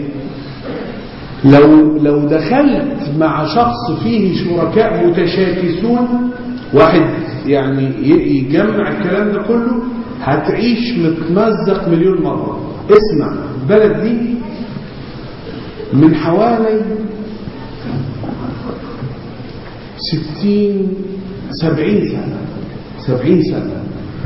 Speaker 1: لو لو دخلت مع شخص فيه شركاء متشاكسون واحد يعني يجمع الكلام ده كله هتعيش متمزق مليون مرة اسمع البلد دي من حوالي ستين سبعين سنة سبعين سنة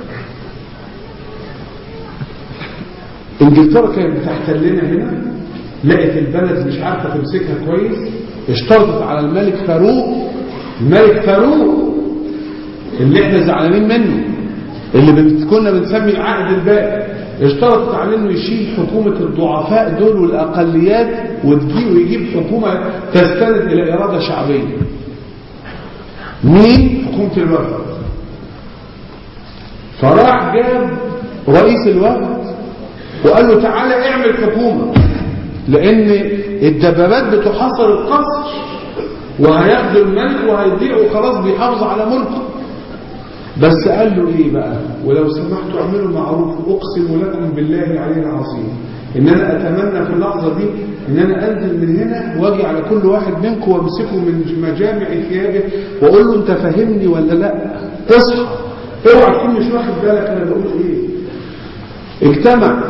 Speaker 1: انجلترا كانت بتحتلنا هنا لقت البلد مش عارفة تمسكها كويس اشترطت على الملك فاروق الملك فاروق اللي احنا زعلانين منه اللي بنت كنا بنسمي العقد الباقي اشترطت عليه انه يشيل حكومة الضعفاء دول والاقليات وتجيب ويجيب حكومة تستند الى ارادة شعبية مين حكومة الوفد فراح جاب رئيس الوفد وقال له تعالى اعمل حكومة لان الدبابات بتحاصر القصر وهياخدوا الملك وهيضيعوا وخلاص بيحافظ على ملكه بس قال له ايه بقى ولو سمحتوا اعملوا معروف اقسم لكم بالله العلي العظيم ان انا اتمنى في اللحظه دي ان انا انزل من هنا واجي على كل واحد منكم وامسكه من مجامع ثيابه واقول له انت فاهمني ولا لا اصحى اوعى تكون مش واخد بالك انا بقول ايه اجتمع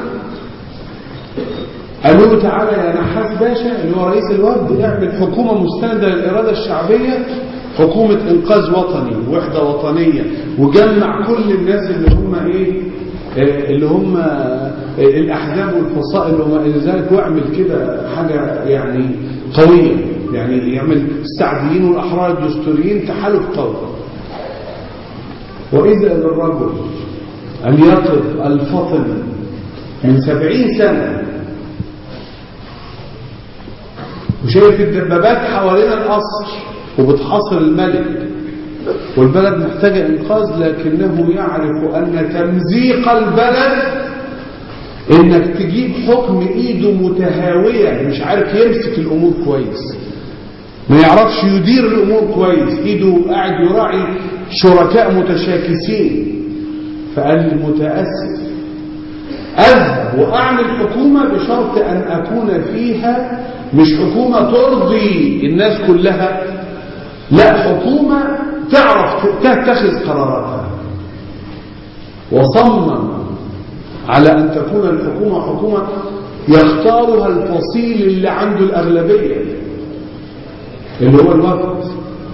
Speaker 1: قالوا له تعالى يا نحاس باشا اللي هو رئيس الوفد اعمل حكومة مستندة للإرادة الشعبية حكومة إنقاذ وطني وحدة وطنية وجمع كل الناس اللي هم إيه اللي هم الأحزاب والفصائل وما إلى ذلك واعمل كده حاجة يعني قوية يعني يعمل السعديين والأحرار الدستوريين تحالف قوي وإذا للرجل أن يقف الفطن من سبعين سنة وشايف الدبابات حوالين القصر وبتحاصر الملك والبلد محتاجة إنقاذ لكنه يعرف أن تمزيق البلد إنك تجيب حكم إيده متهاوية مش عارف يمسك الأمور كويس ما يعرفش يدير الأمور كويس إيده قاعد يراعي شركاء متشاكسين فقال لي متأسف أذهب وأعمل حكومة بشرط أن أكون فيها مش حكومة ترضي الناس كلها لا حكومة تعرف تتخذ قراراتها وصمم على أن تكون الحكومة حكومة يختارها الفصيل اللي عنده الأغلبية اللي هو الوفد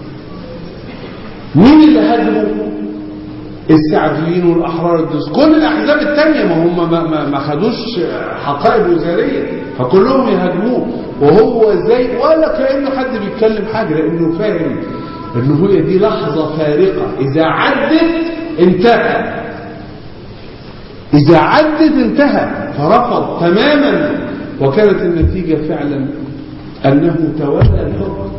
Speaker 1: مين اللي هاجمه السعديين والأحرار الدس كل الأحزاب التانية ما هم ما, ما, ما خدوش حقائب وزارية فكلهم يهاجموه وهو زي ولا كأنه حد بيتكلم حاجة لأنه فاهم انه هي دي لحظة فارقة إذا عدت انتهى إذا عدت انتهى فرفض تماما وكانت النتيجة فعلا أنه تولى الحكم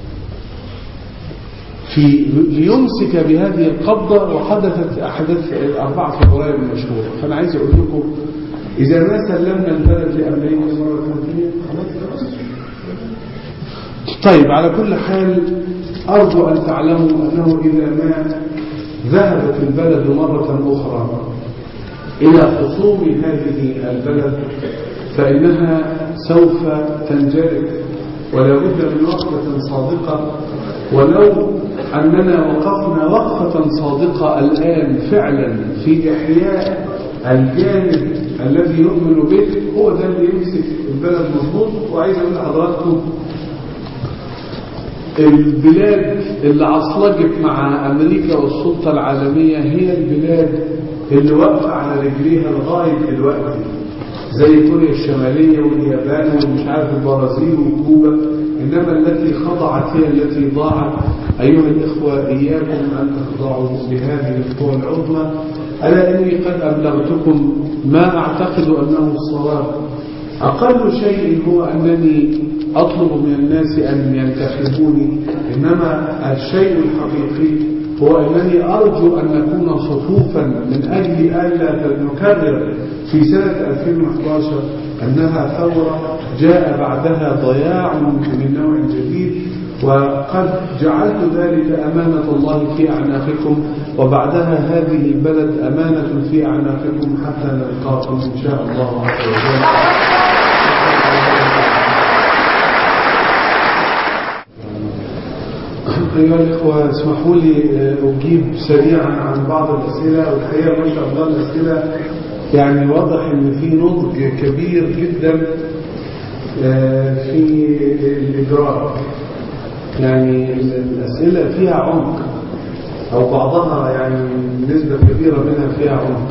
Speaker 1: في ليمسك بهذه القبضة وحدثت أحداث الأربعة فبراير المشهورة فأنا عايز أقول لكم إذا ما سلمنا البلد لأمريكا مرة ثانية طيب على كل حال أرجو أن تعلموا أنه إذا ما ذهبت البلد مرة أخرى إلى خصوم هذه البلد فإنها سوف تنجرف ولا بد من وقفة صادقة ولو أننا وقفنا وقفة صادقة الآن فعلا في إحياء الجانب الذي نؤمن به هو ده اللي يمسك البلد مضبوط وعايز أقول لحضراتكم البلاد اللي عصلجت مع أمريكا والسلطة العالمية هي البلاد اللي واقفة على رجليها لغاية دلوقتي زي كوريا الشمالية واليابان ومش عارف البرازيل وكوبا إنما التي خضعت هي التي ضاعت أيها الإخوة إياكم أن تخضعوا بهذه القوى العظمى ألا إني قد أبلغتكم ما أعتقد أنه الصواب أقل شيء هو أنني أطلب من الناس أن ينتخبوني إنما الشيء الحقيقي هو أنني أرجو أن نكون صفوفا من أجل ألا نكرر في سنة 2011 أنها ثورة جاء بعدها ضياع من نوع جديد وقد جعلت ذلك أمانة الله في أعناقكم وبعدها هذه البلد أمانة في أعناقكم حتى نلقاكم إن شاء الله عز وجل أيها الإخوة اسمحوا لي أجيب سريعا عن بعض الأسئلة والحقيقة ما شاء الله الأسئلة يعني واضح أن في نضج كبير جدا في الإجراء يعني الأسئلة فيها عمق أو بعضها يعني نسبة كبيرة منها فيها عمق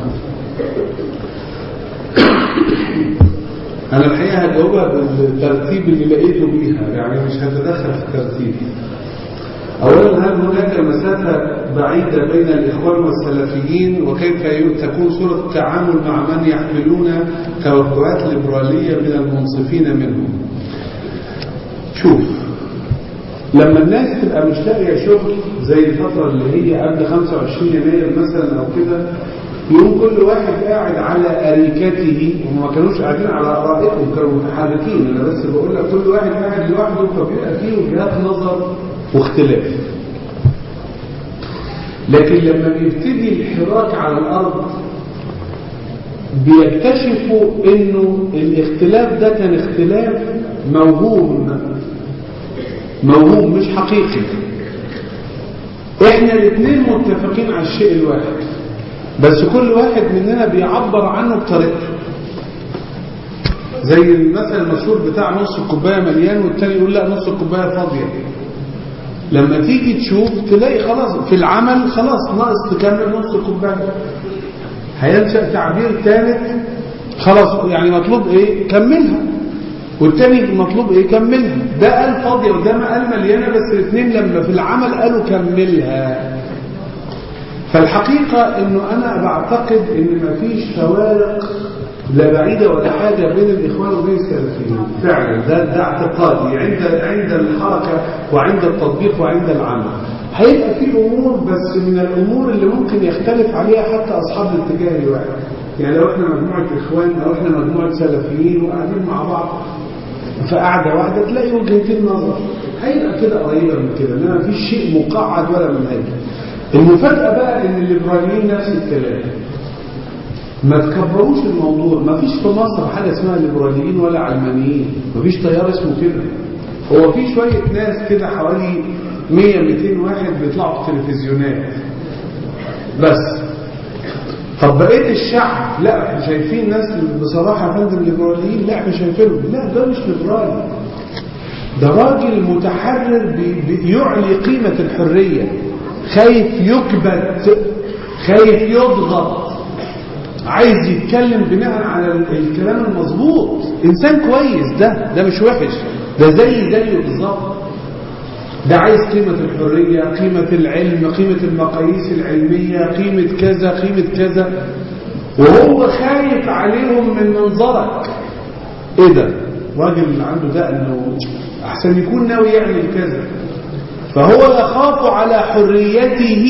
Speaker 1: أنا الحقيقة هجاوبها بالترتيب اللي لقيته بيها يعني مش هتدخل في الترتيب أولا هل هناك مسافة بعيدة بين الإخوان والسلفيين وكيف تكون صورة التعامل مع من يحملون توجهات ليبرالية من المنصفين منهم شوف لما الناس تبقى مش لاقيه شغل زي الفترة اللي هي قبل 25 يناير مثلا أو كده يوم كل واحد قاعد على أريكته وهم ما كانوش قاعدين على أرائكم كانوا متحركين أنا بس بقول لك كل واحد قاعد لوحده فبيبقى فيه وجهات نظر واختلاف لكن لما بيبتدي الحراك على الأرض بيكتشفوا انه الاختلاف ده كان اختلاف موهوم موهوم مش حقيقي احنا الاثنين متفقين على الشيء الواحد بس كل واحد مننا بيعبر عنه بطريقته زي المثل المشهور بتاع نص الكوبايه مليان والتاني يقول لا نص الكوبايه فاضيه لما تيجي تشوف تلاقي خلاص في العمل خلاص ناقص تكمل نص كوبايه هينشأ تعبير ثالث خلاص يعني مطلوب ايه كملها والتاني مطلوب ايه كملها ده قال فاضية وده ما قال مليانة بس الاثنين لما في العمل قالوا كملها فالحقيقة انه انا بعتقد ان مفيش فوارق لا بعيدة ولا حاجة بين الاخوان وبين السلفيين فعلا ده, ده اعتقادي عند عند الحركة وعند التطبيق وعند العمل هيبقى في امور بس من الامور اللي ممكن يختلف عليها حتى اصحاب الاتجاه الواحد يعني لو احنا مجموعة اخوان او احنا مجموعة سلفيين وقاعدين مع بعض في قعدة واحدة تلاقي وجهتين نظر هيبقى كده قريبة من كده انما مفيش شيء مقعد ولا منهجي المفاجأة بقى ان الليبراليين نفس الكلام ما تكبروش الموضوع ما فيش في مصر حاجة اسمها ليبراليين ولا علمانيين ما فيش تيار اسمه كده هو في شوية ناس كده حوالي 100 200 واحد بيطلعوا في التلفزيونات بس طب بقيه الشعب لا احنا شايفين ناس بصراحه يا فندم ليبراليين لا احنا شايفينهم لا ده مش ليبرالي ده راجل متحرر بيعلي قيمه الحريه خايف يكبت خايف يضغط عايز يتكلم بناء على الكلام المظبوط انسان كويس ده ده مش وحش ده زي زيه بالظبط ده عايز قيمة الحرية قيمة العلم قيمة المقاييس العلمية قيمة كذا قيمة كذا وهو خايف عليهم من منظرك ايه ده راجل اللي عنده ده انه احسن يكون ناوي يعمل كذا فهو يخاف على حريته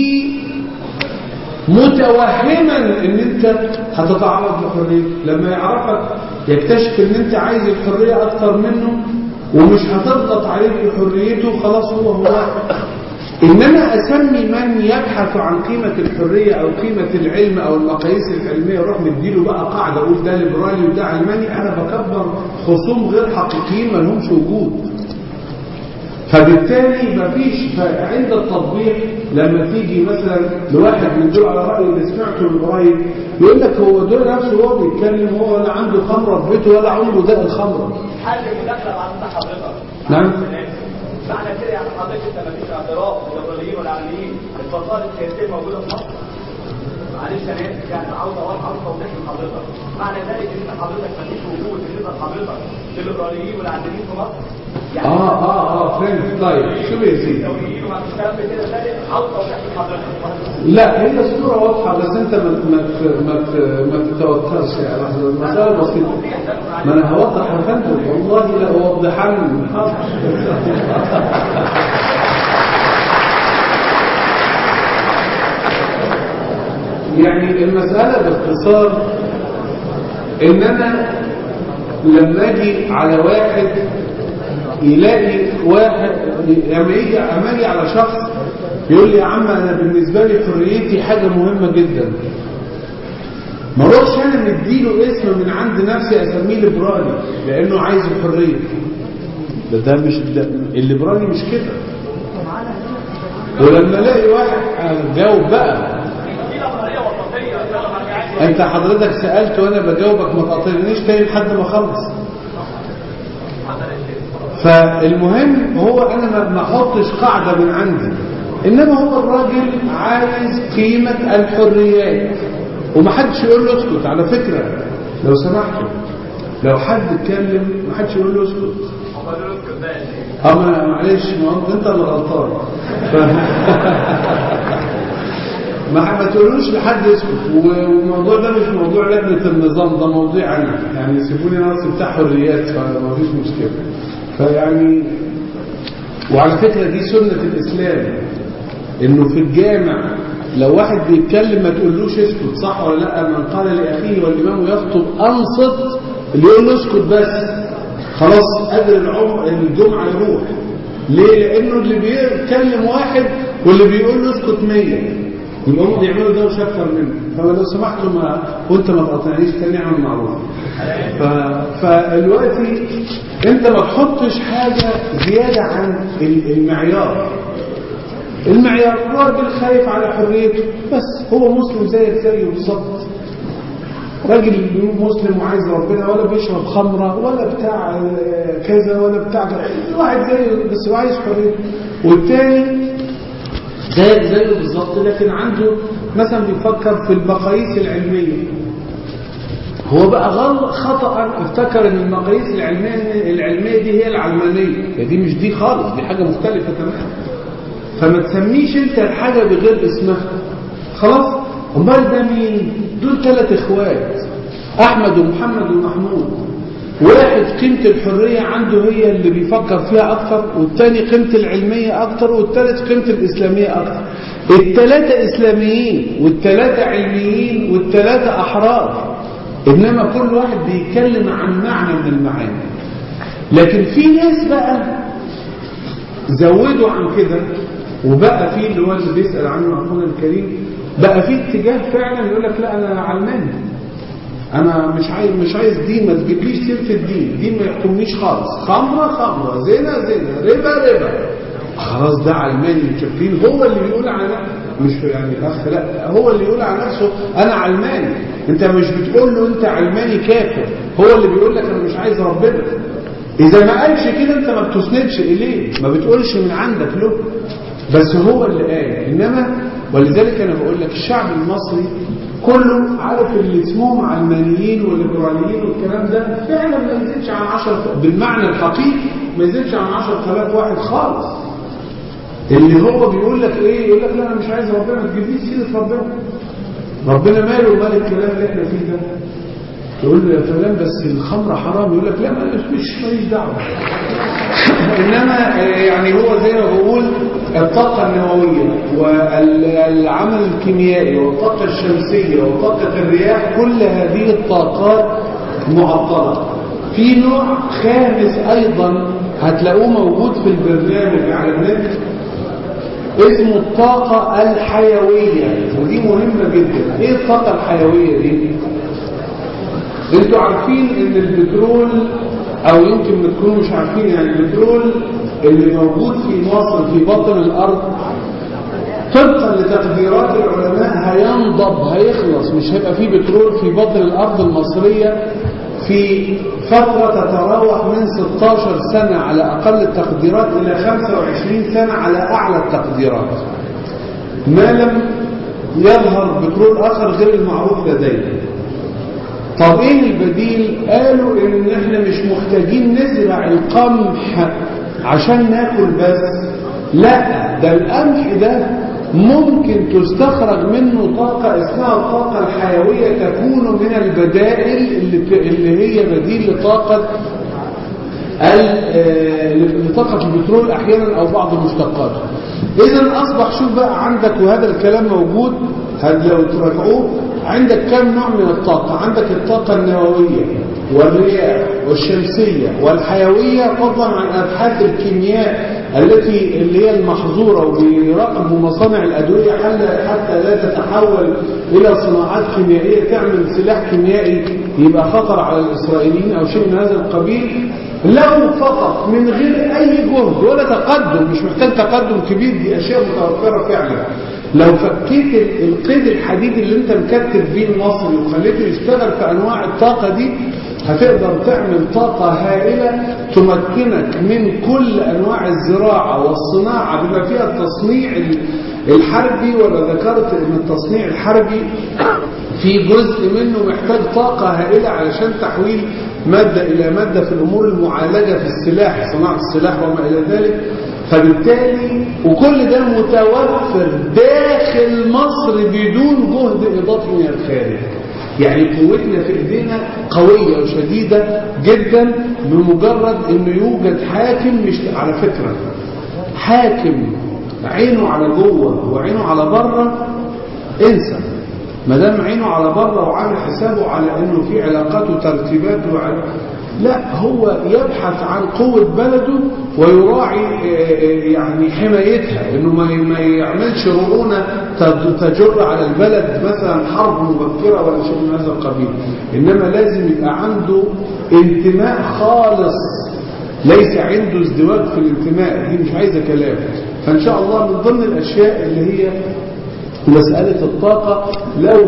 Speaker 1: متوهما ان انت هتتعرض لحريته لما يعرفك يكتشف ان انت عايز الحرية اكتر منه ومش هتضغط عليه بحريته خلاص هو هو إنما أسمي من يبحث عن قيمة الحرية أو قيمة العلم أو المقاييس العلمية وروح مديله بقى قاعدة أقول ده ليبرالي وده علماني أنا بكبر خصوم غير حقيقيين ما لهمش وجود فبالتالي مفيش عند التطبيق لما تيجي مثلا لواحد من دول على رأي اللي سمعته من قريب يقول لك هو دول نفسه هو بيتكلم هو ولا عنده خمرة في بيته ولا عمره ده الخمرة
Speaker 2: حل مداخله مع حضرتك
Speaker 1: نعم
Speaker 2: معنى كده يعني حضرتك انت مفيش اعتراف للرياضيين ولا العلميين الفصائل السياسيه موجوده في مصر معلش انا اسف يعني عاوز اوضح عاوز توضيح من حضرتك معنى ذلك ان انت حضرتك مفيش وجود بالنسبه لحضرتك للرياضيين والعلميين في مصر
Speaker 1: اه اه اه فهمت طيب شوف يا سيدي
Speaker 2: لو يجيبوا مع الكلام كده ثالث عاوز توضيح من حضرتك
Speaker 1: لا هي الصورة واضحة بس انت ما ما ما ما تتوترش يا لحظة المسألة بسيطة ما انا هوضح يا فندم والله لا اوضحن يعني المسألة باختصار ان انا لما اجي على واحد يلاقي واحد لما يجي اما اجي على شخص يقول لي يا عم انا بالنسبه لي حريتي حاجه مهمه جدا ما اروحش انا مديله اسم من عند نفسي اسميه ليبرالي لانه عايز الحريه ده ده مش ده الليبرالي مش كده ولما الاقي واحد جاوب بقى
Speaker 2: دي نظريه وسطيه يلا مرجعيه
Speaker 1: انت حضرتك سالت وانا بجاوبك ما تقاطعنيش تاني لحد ما اخلص فالمهم هو انا ما- ما احطش قاعده من عندي انما هو الراجل عايز قيمه الحريات ومحدش يقول له اسكت على فكره لو سمحتوا لو حد اتكلم محدش يقول له اسكت
Speaker 2: هم دول الكذاب
Speaker 1: اه ما- معلش ما هو انت اللي غلطان ف... ما ما تقولوش لحد يسكت والموضوع ده مش موضوع لجنه النظام ده موضوع انا يعني سيبوني انا أصل بتاع حريات فما فيش مشكله فيعني وعلى فكره دي سنه الاسلام انه في الجامع لو واحد بيتكلم ما تقولوش اسكت صح ولا لا من قال لاخيه والامام يخطب انصت اللي يقول له اسكت بس خلاص قدر العمر الجمعه يروح ليه لانه اللي بيتكلم واحد واللي بيقول له اسكت 100 يبقى هم بيعملوا ده وش اكتر منه فلو سمحتوا ما وانت ما تقاطعنيش تاني اعمل معروف ف... فالوقتي انت ما تحطش حاجه زياده عن ال- المعيار المعيار راجل خايف على حريته بس هو مسلم زيك زيه بالظبط راجل مسلم وعايز ربنا ولا بيشرب خمرة ولا بتاع كذا ولا بتاع كذا واحد زيه بس هو عايز حرية والتاني زيك زيه بالظبط لكن عنده مثلا بيفكر في المقاييس العلمية هو بقى غلط خطأ افتكر ان المقاييس العلمية العلمية دي هي العلمانية دي مش دي خالص دي حاجة مختلفة تماما فما تسميش انت الحاجة بغير اسمها خلاص امال ده مين دول ثلاث اخوات احمد ومحمد ومحمود واحد قيمة الحرية عنده هي اللي بيفكر فيها اكتر والتاني قيمة العلمية اكتر والتالت قيمة الاسلامية اكتر التلاتة اسلاميين والتلاتة علميين والتلاتة احرار انما كل واحد بيتكلم عن معنى من المعاني لكن في ناس بقى زودوا عن كده وبقى في اللي هو اللي بيسأل عنه أخونا الكريم بقى في اتجاه فعلا يقول لك لا أنا علماني أنا مش عايز مش عايز دين ما تجيبليش سيرة الدين دين ما يحكمنيش خالص خمرة خمرة زنا زنا ربا ربا خلاص ده علماني متشكلين هو اللي بيقول على مش يعني الأخ لا هو اللي يقول على نفسه أنا علماني أنت مش بتقول له أنت علماني كافر هو اللي بيقول لك أنا مش عايز ربنا إذا ما قالش كده أنت ما بتسندش إليه ما بتقولش من عندك له بس هو اللي قال إنما ولذلك أنا بقول لك الشعب المصري كله عارف اللي اسمهم علمانيين والليبراليين والكلام ده فعلا ما يزيدش عن 10 بالمعنى الحقيقي ما يزيدش عن 10000 واحد خالص اللي هو بيقول لك ايه يقول لك لا انا مش عايز ربنا ما تجيبليش سيره ربنا ربنا ماله ومال الكلام اللي احنا فيه ده تقول له يا فلان بس الخمر حرام يقول لك لا ما مش ماليش دعوه انما يعني هو زي ما بقول الطاقه النوويه والعمل الكيميائي والطاقه الشمسيه وطاقه الرياح كل هذه الطاقات معطله في نوع خامس ايضا هتلاقوه موجود في البرنامج على النت اسمه الطاقة الحيوية ودي مهمة جدا ايه الطاقة الحيوية دي انتوا عارفين ان البترول او يمكن ما تكونوا مش عارفين يعني البترول اللي موجود في مصر في بطن الارض طبقا لتقديرات العلماء هينضب هيخلص مش هيبقى فيه بترول في بطن الارض المصرية في فترة تتراوح من 16 سنة على أقل التقديرات إلى 25 سنة على أعلى التقديرات ما لم يظهر بترول آخر غير المعروف لدينا طب ايه البديل قالوا ان احنا مش محتاجين نزرع القمح عشان ناكل بس لا ده القمح ده ممكن تستخرج منه طاقة اسمها الطاقة الحيوية تكون من البدائل اللي, اللي هي بديل لطاقة لطاقة البترول احيانا او بعض المشتقات اذا اصبح شوف بقى عندك وهذا الكلام موجود هل لو تراجعوه عندك كم نوع من الطاقة عندك الطاقة النووية والرياح والشمسية والحيوية فضلا عن أبحاث الكيمياء التي اللي هي المحظورة وبيراقبوا مصانع الأدوية حتى لا تتحول إلى صناعات كيميائية تعمل سلاح كيميائي يبقى خطر على الإسرائيليين أو شيء من هذا القبيل لو فقط من غير أي جهد ولا تقدم مش محتاج تقدم كبير دي أشياء متوفرة فعلا لو فكيت القيد الحديدي اللي انت مكتب بيه المصري وخليته يشتغل في انواع الطاقة دي هتقدر تعمل طاقة هائلة تمكنك من كل انواع الزراعة والصناعة بما فيها التصنيع الحربي ولا ذكرت ان التصنيع الحربي في جزء منه محتاج طاقة هائلة علشان تحويل مادة إلى مادة في الأمور المعالجة في السلاح صناعة السلاح وما إلى ذلك فبالتالي وكل ده متوفر داخل مصر بدون جهد إضافي من الخارج يعني قوتنا في ايدينا قوية وشديدة جدا بمجرد انه يوجد حاكم مش على فكرة حاكم عينه على جوه وعينه على بره انسى ما دام عينه على بره وعامل حسابه على انه في علاقات وترتيبات وعلى لا هو يبحث عن قوة بلده ويراعي يعني حمايتها انه ما يعملش رؤونة تجر على البلد مثلا حرب مبكرة ولا شيء من هذا القبيل انما لازم يبقى عنده انتماء خالص ليس عنده ازدواج في الانتماء دي مش عايزة كلام فان شاء الله من ضمن الاشياء اللي هي مسألة الطاقة لو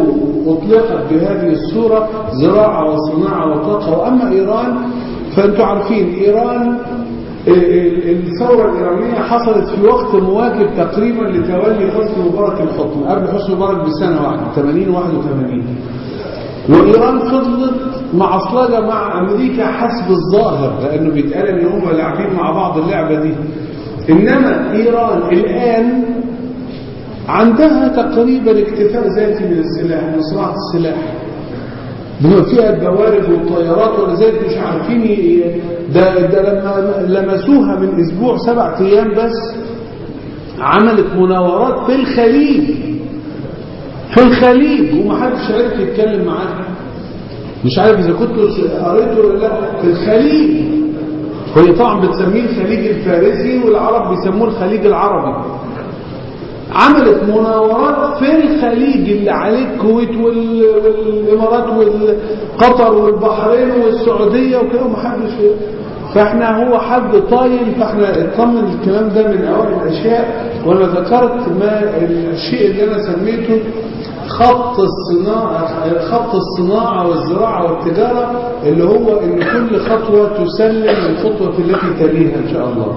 Speaker 1: أطلقت بهذه الصورة زراعة وصناعة وطاقة وأما إيران فأنتم عارفين إيران الثورة الإيرانية حصلت في وقت مواكب تقريبا لتولي حسني مبارك الحكم قبل حسني مبارك بسنة واحدة 80 81 وإيران فضلت معصلجة مع أمريكا حسب الظاهر لأنه بيتقال إن هم لاعبين مع بعض اللعبة دي إنما إيران الآن عندها تقريبا اكتفاء ذاتي من السلاح من صناعة السلاح بما فيها البوارج والطيارات ولذلك مش عارفين ده, ده لما لمسوها من اسبوع سبع ايام بس عملت مناورات في الخليج في الخليج ومحدش عارف يتكلم معاها مش عارف اذا كنتوا قريتوا ولا لا في الخليج هي طبعا بتسميه الخليج الفارسي والعرب بيسموه الخليج العربي عملت مناورات في الخليج اللي عليه الكويت والامارات والقطر والبحرين والسعوديه وكده ومحدش فاحنا هو حد طايل فاحنا اطمن الكلام ده من اوائل الاشياء وانا ذكرت ما الشيء اللي انا سميته خط الصناعه خط الصناعه والزراعه والتجاره اللي هو ان كل خطوه تسلم الخطوه التي تليها ان شاء الله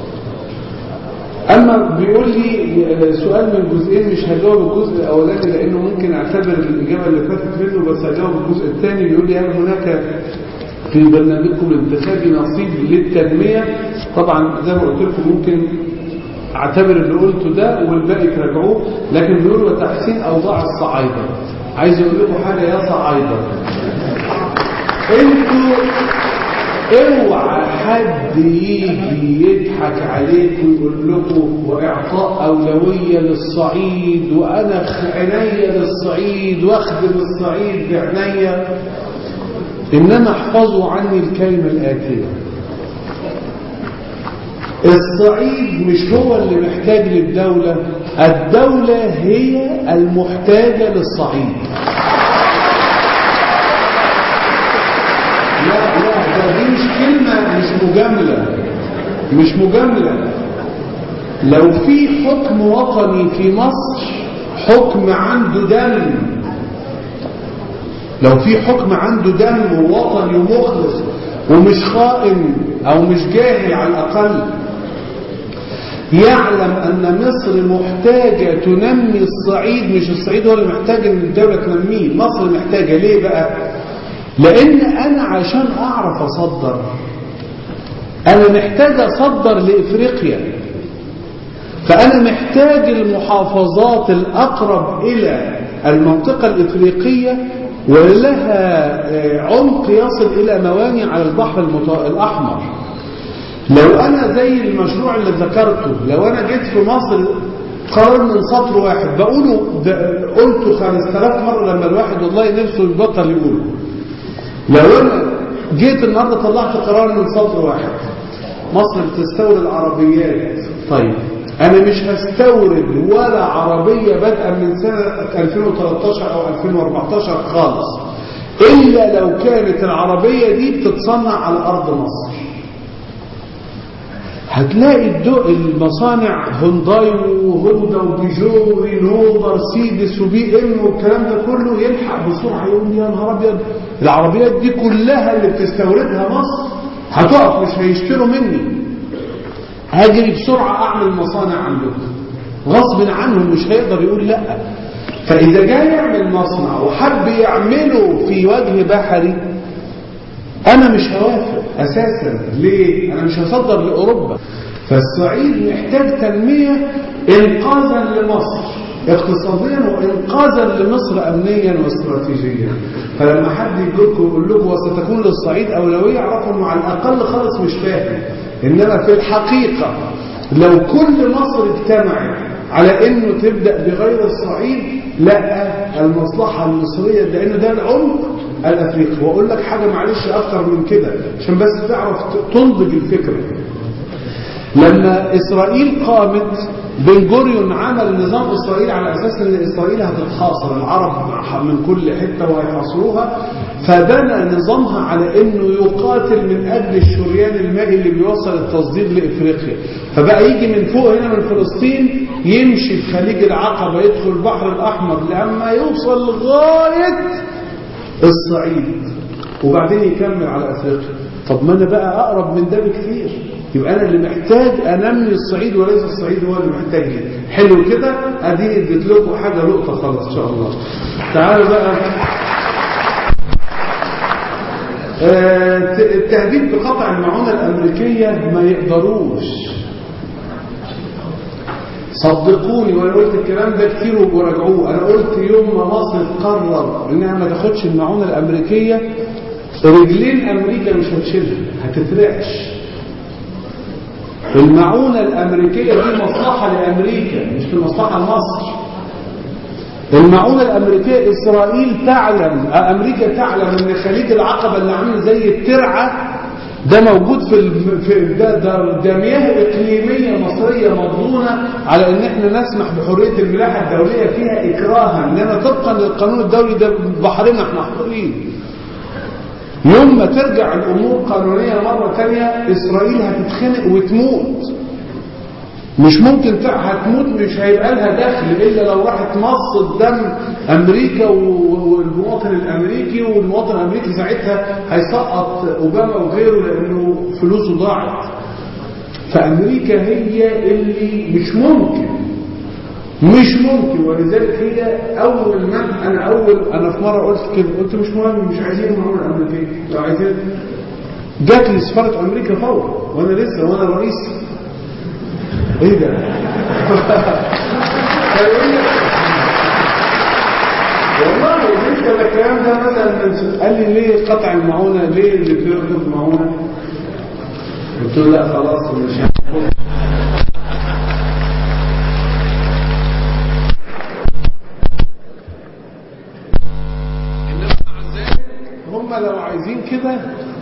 Speaker 1: أما بيقول لي سؤال من جزئين مش هجاوب الجزء الأولاني لأنه ممكن أعتبر الإجابة اللي فاتت منه بس هجاوب الجزء الثاني بيقول لي هل هناك في برنامجكم الانتخابي نصيب للتنمية طبعا زي ما قلت لكم ممكن اعتبر اللي قلته ده والباقي تراجعوه لكن بيقول وتحسين أوضاع الصعايدة عايز أقول لكم حاجة يا صعايدة انتوا اوعى حد يجي يضحك عليكم ويقول لكم واعطاء اولويه للصعيد وانا عناية للصعيد واخدم الصعيد بعناية انما احفظوا عني الكلمه الاتيه الصعيد مش هو اللي محتاج للدوله الدوله هي المحتاجه للصعيد لا لا دي مش كلمة مش مجاملة مش مجاملة لو في حكم وطني في مصر حكم عنده دم لو في حكم عنده دم ووطني ومخلص ومش خائن او مش جاهل على الاقل يعلم ان مصر محتاجة تنمي الصعيد مش الصعيد هو اللي محتاج ان الدولة تنميه مصر محتاجة ليه بقى لان انا عشان اعرف اصدر انا محتاج اصدر لافريقيا فانا محتاج المحافظات الاقرب الى المنطقة الافريقية ولها عمق يصل الى موانئ على البحر المط... الاحمر لو انا زي المشروع اللي ذكرته لو انا جيت في مصر قرار من سطر واحد بقوله قلته 5000 مرة لما الواحد والله نفسه يبطل يقوله لو انا جيت النهارده طلعت قرار من سطر واحد مصر بتستورد عربيات طيب انا مش هستورد ولا عربية بدءا من سنة 2013 او 2014 خالص الا لو كانت العربية دي بتتصنع على ارض مصر هتلاقي الدق المصانع هونداي وهوندا وبيجو ورينو مرسيدس وبي ام والكلام ده كله يلحق بسرعه يقول يا نهار ابيض العربيات دي كلها اللي بتستوردها مصر هتقف مش هيشتروا مني هاجري بسرعه اعمل مصانع عندكم غصب عنهم مش هيقدر يقول لا فاذا جاي يعمل مصنع وحب يعمله في وجه بحري انا مش هوافق اساسا ليه انا مش هصدر لاوروبا فالصعيد محتاج تنمية انقاذا لمصر اقتصاديا وانقاذا لمصر امنيا واستراتيجيا فلما حد يقول يقول لكم وستكون للصعيد اولويه اعرفوا انه على الاقل خالص مش فاهم انما في الحقيقه لو كل مصر اجتمعت على انه تبدا بغير الصعيد لا المصلحه المصريه لانه ده العمق الافريقي واقول لك حاجه معلش اكتر من كده عشان بس تعرف تنضج الفكره لما اسرائيل قامت بن جوريون عمل نظام اسرائيل على اساس ان اسرائيل هتتحاصر العرب من كل حته وهيحاصروها فبنى نظامها على انه يقاتل من اجل الشريان المائي اللي بيوصل التصدير لافريقيا فبقى يجي من فوق هنا من فلسطين يمشي في خليج العقبة يدخل البحر الأحمر لما يوصل لغاية الصعيد وبعدين يكمل على أفريقيا طب ما أنا بقى أقرب من ده بكثير يبقى أنا اللي محتاج أنمي الصعيد وليس الصعيد هو اللي محتاج لي حلو كده أديني اديت لكم حاجة لقطة خلاص إن شاء الله تعالوا بقى آه، التهديد بقطع المعونة الأمريكية ما يقدروش صدقوني وانا قلت الكلام ده كتير وراجعوه انا قلت يوم ما مصر تقرر انها ما تاخدش المعونه الامريكيه رجلين امريكا مش هتشيلها هتترعش المعونه الامريكيه دي مصلحه لامريكا مش في مصلحه لمصر المعونه الامريكيه اسرائيل تعلم امريكا تعلم ان خليج العقبه اللي عامل زي الترعه ده موجود في الم... في ده, ده, ده مياه اقليميه مصريه مضمونه على ان احنا نسمح بحريه الملاحه الدوليه فيها اكراها انما طبقا للقانون الدولي ده بحرنا احنا حرين يوم ما ترجع الامور قانونيه مره ثانيه اسرائيل هتتخنق وتموت مش ممكن تع- هتموت مش هيبقى لها دخل الا لو راحت مص دم امريكا و- والمواطن الامريكي والمواطن الامريكي ساعتها هيسقط اوباما وغيره لانه فلوسه ضاعت فامريكا هي اللي مش ممكن مش ممكن ولذلك هي اول من انا اول انا في مره قلت كده قلت مش مهم مش عايزين المعونه الامريكيه لو عايزين جات لي سفاره امريكا فورا وانا لسه وانا رئيس ايه ده فيقول لك والله لسه ده الكلام ده مثلا من- قال لي ليه قطع المعونه ليه اللي بيرفض المعونه قلت له لا خلاص مش هناخد. إنما مع ذلك هم لو عايزين كده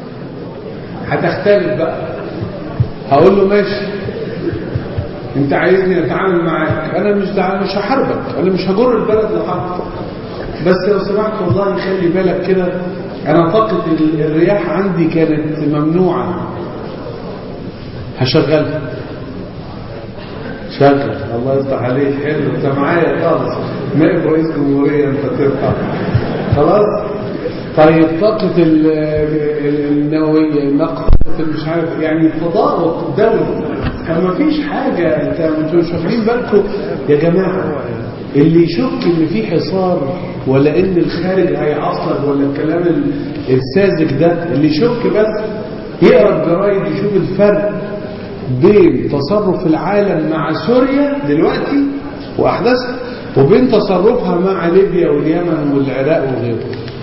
Speaker 1: هتختلف بقى هقول له ماشي انت عايزني اتعامل معاك انا مش دع... مش هحاربك انا مش هجر البلد لحرب بس لو سمحت والله خلي بالك كده انا طاقة ال- الرياح عندي كانت ممنوعة هشغلها شغل الله يفتح عليك حلو انت معايا خالص نائب رئيس جمهورية انت ترفع خلاص طيب طاقة ال- ال- النووية نقطة مش عارف يعني تضارب دولي فما فيش حاجة انت انتوا مش واخدين بالكم يا جماعة اللي يشك ان في حصار ولا ان الخارج هيعصر ولا الكلام ال- الساذج ده اللي يشك بس يقرا الجرايد يشوف الفرق بين تصرف العالم مع سوريا دلوقتي واحداثها وبين تصرفها مع ليبيا واليمن والعراق وغيره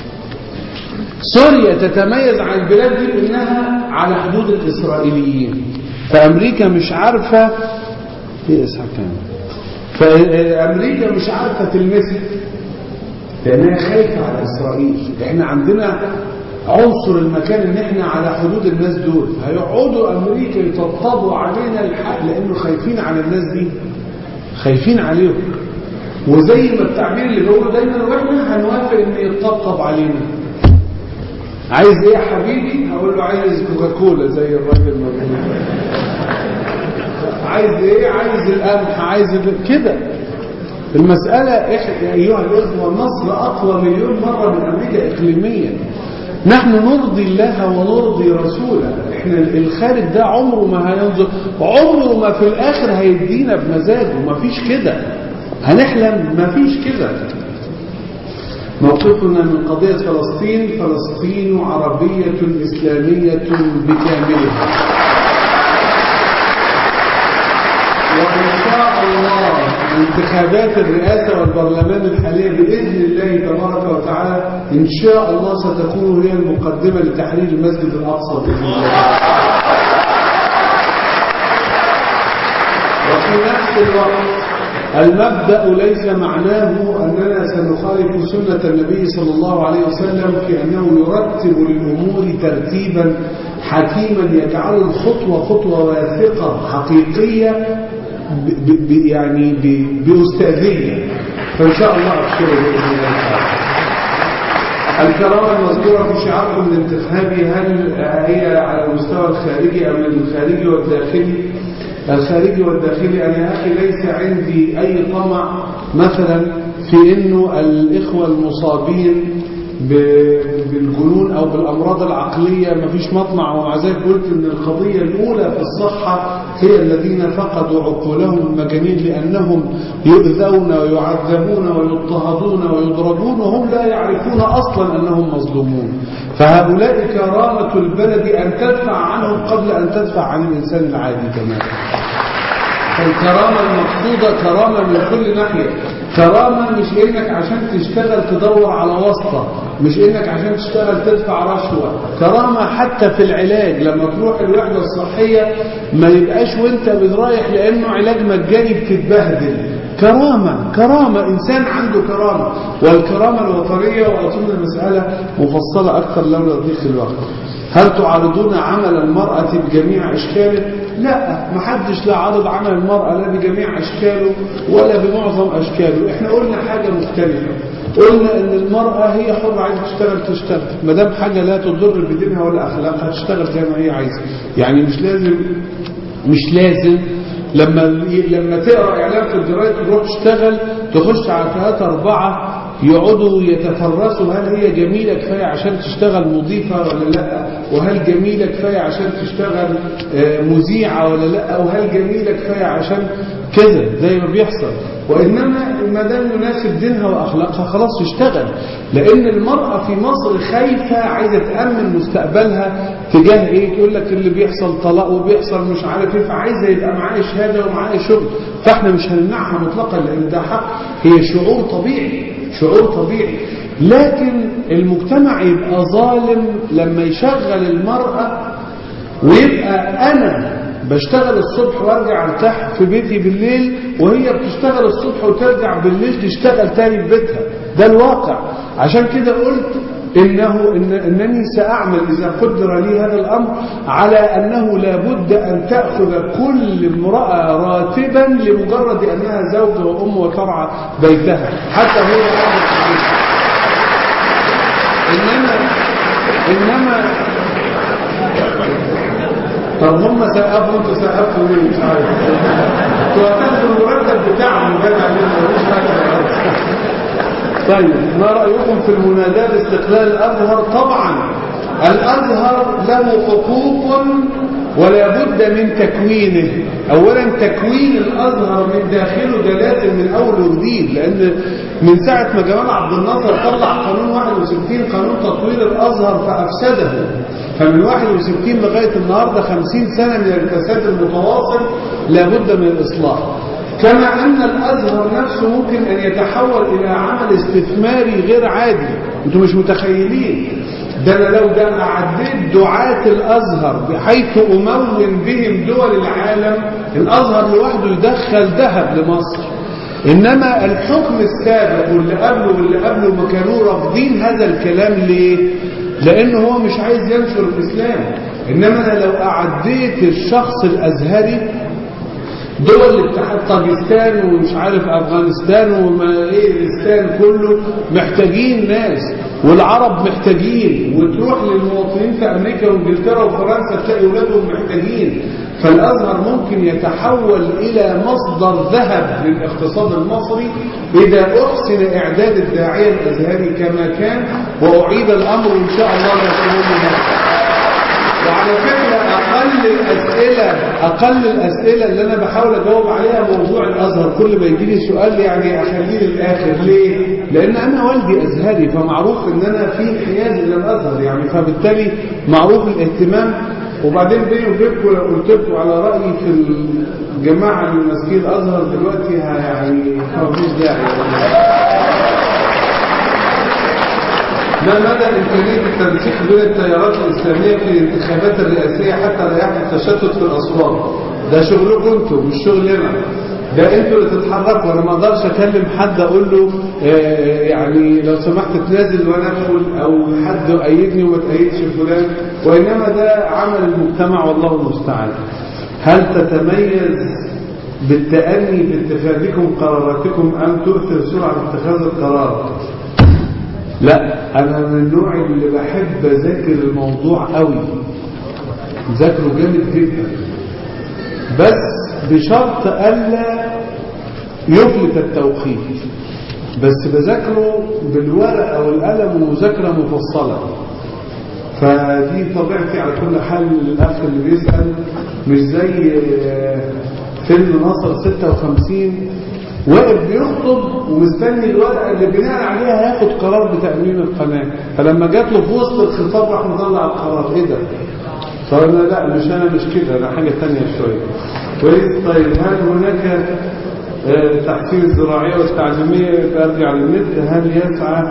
Speaker 1: سوريا تتميز عن البلاد دي بانها على حدود الاسرائيليين فامريكا مش عارفه ايه اسحاق كمان فامريكا مش عارفه تلمسها لانها خايفه على اسرائيل احنا عندنا عنصر المكان ان احنا على حدود الناس دول هيقعدوا امريكا يطبطبوا علينا الحق لانه خايفين على الناس دي خايفين عليهم وزي ما التعبير اللي بقوله دايما واحنا هنوافق ان يتطبطب علينا عايز ايه يا حبيبي هقول له عايز كوكاكولا زي الراجل ما بيقول. عايز ايه عايز القمح عايز ال- كده المسألة إح- أيها الأخوة مصر أقوى مليون مرة من أمريكا إقليميا نحن نرضي الله ونرضي رسوله احنا الخارج ده عمره ما هينظر عمره ما في الآخر هيدينا بمزاجه ما فيش كده هنحلم ما فيش كده موقفنا من قضية فلسطين فلسطين عربية إسلامية بكاملها وإن شاء الله انتخابات الرئاسة والبرلمان الحالية بإذن الله تبارك وتعالى إن شاء الله ستكون هي المقدمة لتحرير المسجد الأقصى بإذن الله وفي نفس الوقت المبدأ ليس معناه أننا سنخالف سنة النبي صلى الله عليه وسلم في أنه يرتب للأمور ترتيبا حكيما يجعل الخطوة خطوة واثقة حقيقية ب ب يعني ب بأستاذية فإن شاء الله أبشروا بإذن الله تعالى الكرامة المذكورة في شعاركم الانتخابي هل هي على المستوى الخارجي أم الخارجي والداخلي الخارجي والداخلي أنا يا أخي ليس عندي أي طمع مثلا في أنه الإخوة المصابين بالجنون أو بالأمراض العقلية ما فيش مطمع ومع ذلك قلت أن القضية الأولى في الصحة هي الذين فقدوا عقولهم المجانين لأنهم يؤذون ويعذبون ويضطهدون ويضربون وهم لا يعرفون أصلا أنهم مظلومون فهؤلاء كرامة البلد أن تدفع عنهم قبل أن تدفع عن الإنسان العادي كمان فالكرامة المقصودة كرامة من كل ناحية كرامة مش انك عشان تشتغل تدور على واسطة مش انك عشان تشتغل تدفع رشوة كرامة حتى في العلاج لما تروح الوحدة الصحية ما يبقاش وانت بترايح لانه علاج مجاني بتتبهدل كرامة كرامة إنسان عنده كرامة والكرامة الوطنية وأظن المسألة مفصلة أكثر لولا ضيق الوقت هل تعارضون عمل المرأة بجميع أشكاله؟ لا محدش لا عارض عمل المرأة لا بجميع أشكاله ولا بمعظم أشكاله احنا قلنا حاجة مختلفة قلنا ان المرأة هي حرة عايزة تشتغل تشتغل ما دام حاجة لا تضر بدينها ولا أخلاقها تشتغل زي ما هي عايزة يعني مش لازم مش لازم لما لما تقرا اعلان في الجرايد تروح تشتغل تخش على ثلاثة أربعة يقعدوا يتفرسوا هل هي جميلة كفاية عشان تشتغل مضيفة ولا لا وهل جميلة كفاية عشان تشتغل مذيعة ولا لا وهل جميلة كفاية عشان كذا زي ما بيحصل وإنما ما دام يناسب دينها وأخلاقها خلاص تشتغل لأن المرأة في مصر خايفة عايزة تأمن مستقبلها تجاه إيه تقول لك اللي بيحصل طلاق وبيحصل مش عارف إيه فعايزة يبقى معايا شهادة ومعايا شغل فإحنا مش هنمنعها مطلقا لأن ده حق هي شعور طبيعي شعور طبيعي لكن المجتمع يبقى ظالم لما يشغل المرأة ويبقى أنا بشتغل الصبح وارجع ارتاح في بيتي بالليل وهي بتشتغل الصبح وترجع بالليل تشتغل تاني في بيتها ده الواقع عشان كده قلت إنه إن أنني سأعمل إذا قدر لي هذا الأمر على أنه لابد أن تأخذ كل امرأة راتبا لمجرد أنها زوجة وأم وترعى بيتها حتى هو إنما إنما طب هم سقفوا انتوا سقفتوا ليه مش عارف انتوا هتاخدوا المرتب بتاعهم جدع مش حاجه طيب ما رأيكم في المناداة باستقلال الأزهر طبعا الأزهر له حقوق ولا بد من تكوينه أولا تكوين الأزهر من داخله ده لازم من أول وجديد لأن من ساعة ما جمال عبد الناصر طلع قانون 61 قانون تطوير الأزهر فأفسده فمن 61 لغاية النهاردة 50 سنة من الفساد المتواصل لابد من الإصلاح كما أن الأزهر نفسه ممكن أن يتحول إلى عمل استثماري غير عادي أنتم مش متخيلين ده أنا لو ده أعديت دعاة الأزهر بحيث أمون بهم دول العالم الأزهر لوحده يدخل ذهب لمصر إنما الحكم السابق واللي قبله واللي قبله ما كانوا رافضين هذا الكلام ليه؟ لأنه هو مش عايز ينشر الإسلام إنما أنا لو أعديت الشخص الأزهري دول الاتحاد طاجستان ومش عارف افغانستان وما ايه الاسلام كله محتاجين ناس والعرب محتاجين وتروح للمواطنين في امريكا وانجلترا وفرنسا تلاقي اولادهم محتاجين فالازهر ممكن يتحول الى مصدر ذهب للاقتصاد المصري اذا احسن اعداد الداعيه الازهري كما كان واعيد الامر ان شاء الله يكون وعلى فكرة أقل الأسئلة أقل الأسئلة اللي أنا بحاول أجاوب عليها موضوع الأزهر كل ما يجي لي سؤال يعني أخليه للآخر ليه؟ لأن أنا والدي أزهري فمعروف إن أنا في انحياز إلى الأزهر يعني فبالتالي معروف الاهتمام وبعدين بيني وبينكم لو قلت لكم على رأيي في الجماعة اللي ماسكين الأزهر دلوقتي يعني ما فيش داعي ما مدى إمكانية التنسيق بين التيارات الإسلامية في الانتخابات الرئاسية حتى لا يحدث تشتت في الأصوات ده شغلكم انتوا مش شغلنا ده انتوا اللي تتحركوا انا ما اقدرش اكلم حد اقول له آه يعني لو سمحت تنازل وانا ادخل او حد ايدني وما تأيدش فلان وانما ده عمل المجتمع والله المستعان هل تتميز بالتأني في اتخاذكم قراراتكم ام تؤثر سرعة اتخاذ القرار لا انا من النوع اللي بحب اذاكر الموضوع قوي ذاكره جامد جدا بس بشرط ألا يفلت التوقيت بس بذاكره بالورقة والقلم ومذاكرة مفصلة فدي طبيعتي على كل حال الأخ اللي بيسأل مش زي فيلم ناصر 56 واقف بيخطب ومستني الورقة اللي بناء عليها هياخد قرار بتأمين القناة فلما جات له في وسط الخطاب راح مطلع القرار ايه ده؟ فقلنا لا مش انا مش كده انا حاجة تانية شوية كويس طيب هل هناك التحسين الزراعية والتعليمية ارجع للنت هل يسعى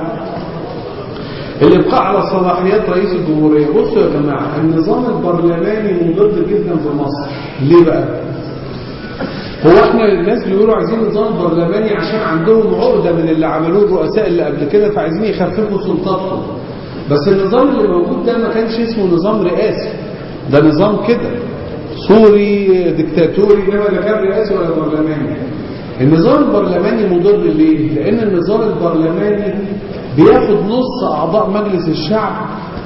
Speaker 1: الابقاء على صلاحيات رئيس الجمهورية بصوا يا جماعة النظام البرلماني مضر جدا في مصر ليه بقى هو احنا الناس بيقولوا عايزين نظام برلماني عشان عندهم عقدة من اللي عملوه الرؤساء اللي قبل كده فعايزين يخففوا سلطاتهم بس النظام اللي موجود ده ما كانش اسمه نظام رئاسي ده نظام كده سوري ديكتاتوري انما لا كان رئاسي ولا برلماني النظام البرلماني مضر ليه؟ لان النظام البرلماني بياخد نص اعضاء مجلس الشعب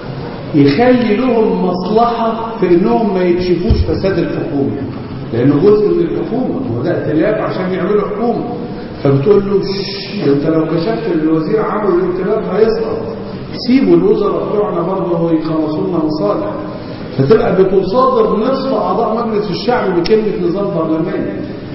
Speaker 1: يخلي لهم مصلحة في انهم ما يكشفوش فساد الحكومة لانه جزء من الحكومة وده ائتلاف عشان يعملوا حكومة فبتقول له انت لو كشفت الوزير عمل الائتلاف هيسقط سيبوا الوزراء بتوعنا برضه يخلصوا لنا مصالح فتبقى بتصادر نصف اعضاء مجلس الشعب بكلمة نظام برلماني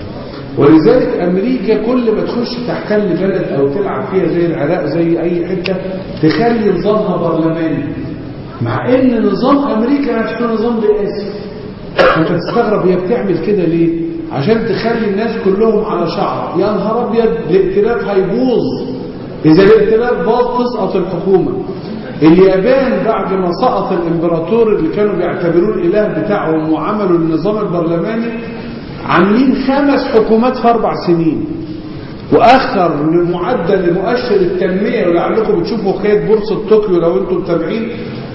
Speaker 1: ولذلك امريكا كل ما تخش تحتل بلد او تلعب فيها زي العراق زي اي حته تخلي نظامها برلماني مع ان نظام امريكا نفسه نظام رئاسي انت تستغرب هي بتعمل كده ليه عشان تخلي الناس كلهم على شعر يا نهار ابيض الائتلاف هيبوظ اذا الائتلاف باظ تسقط الحكومه اليابان بعد ما سقط الامبراطور اللي كانوا بيعتبروه الاله بتاعهم وعملوا النظام البرلماني عاملين خمس حكومات في اربع سنين واخر معدل مؤشر التنميه ولعلكم بتشوفوا حكايه بورصه طوكيو لو انتم متابعين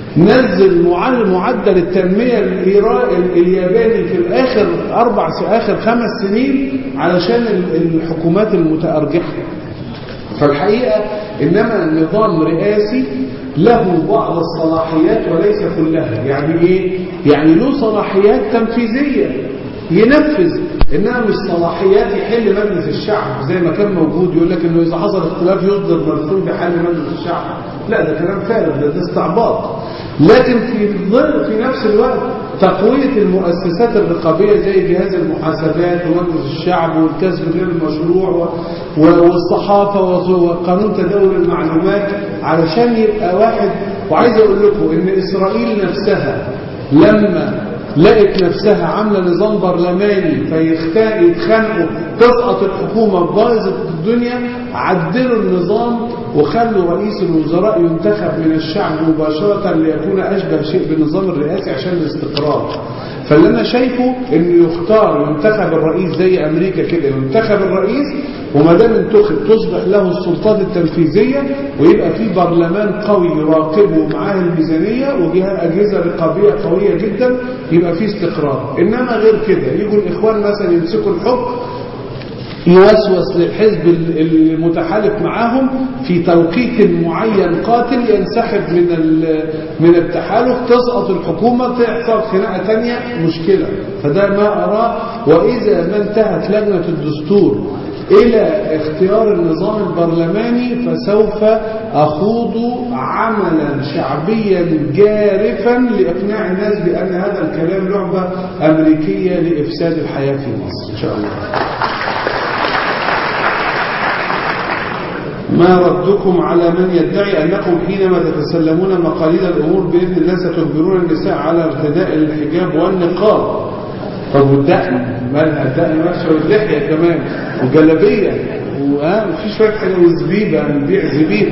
Speaker 1: نزل معدل التنميه الياباني في الاخر اربع اخر خمس سنين علشان الحكومات المتارجحه فالحقيقه انما نظام رئاسي له بعض الصلاحيات وليس كلها يعني ايه يعني له صلاحيات تنفيذيه ينفذ انها مش صلاحيات يحل مجلس الشعب زي ما كان موجود يقول لك انه اذا حصل اختلاف يصدر مرسوم بحل مجلس الشعب لا ده كلام فارغ ده, ده استعباط لكن في ظل في نفس الوقت تقوية المؤسسات الرقابية زي جهاز المحاسبات ومجلس الشعب والكسب غير المشروع والصحافة وقانون تداول المعلومات علشان يبقى واحد وعايز اقول لكم ان اسرائيل نفسها لما لقت نفسها عاملة نظام برلماني فيتخانقوا تسقط الحكومة باظت الدنيا عدلوا النظام وخلوا رئيس الوزراء ينتخب من الشعب مباشرة ليكون أشبه شيء بالنظام الرئاسي عشان الاستقرار فاللي أنا شايفه إنه يختار ينتخب الرئيس زي أمريكا كده ينتخب الرئيس وما دام انتخب تصبح له السلطات التنفيذية ويبقى في برلمان قوي يراقبه ومعاه الميزانية وجهة أجهزة رقابية قوية جدا يبقى في استقرار إنما غير كده يجوا الإخوان مثلا يمسكوا الحكم يوسوس للحزب المتحالف معاهم في توقيت معين قاتل ينسحب من من التحالف تسقط الحكومة تحصل خناقة تانية مشكلة فده ما أراه وإذا ما انتهت لجنة الدستور إلى اختيار النظام البرلماني فسوف أخوض عملا شعبيا جارفا لإقناع الناس بأن هذا الكلام لعبة أمريكية لإفساد الحياة في مصر إن شاء الله ما ردكم على من يدعي أنكم حينما تتسلمون مقاليد الأمور بإذن الله ستجبرون النساء على ارتداء الحجاب والنقاب طب والدقن مالها الدقن وحشة واللحية كمان وجلبية وها وفي شوية حاجة وزبيبة نبيع زبيب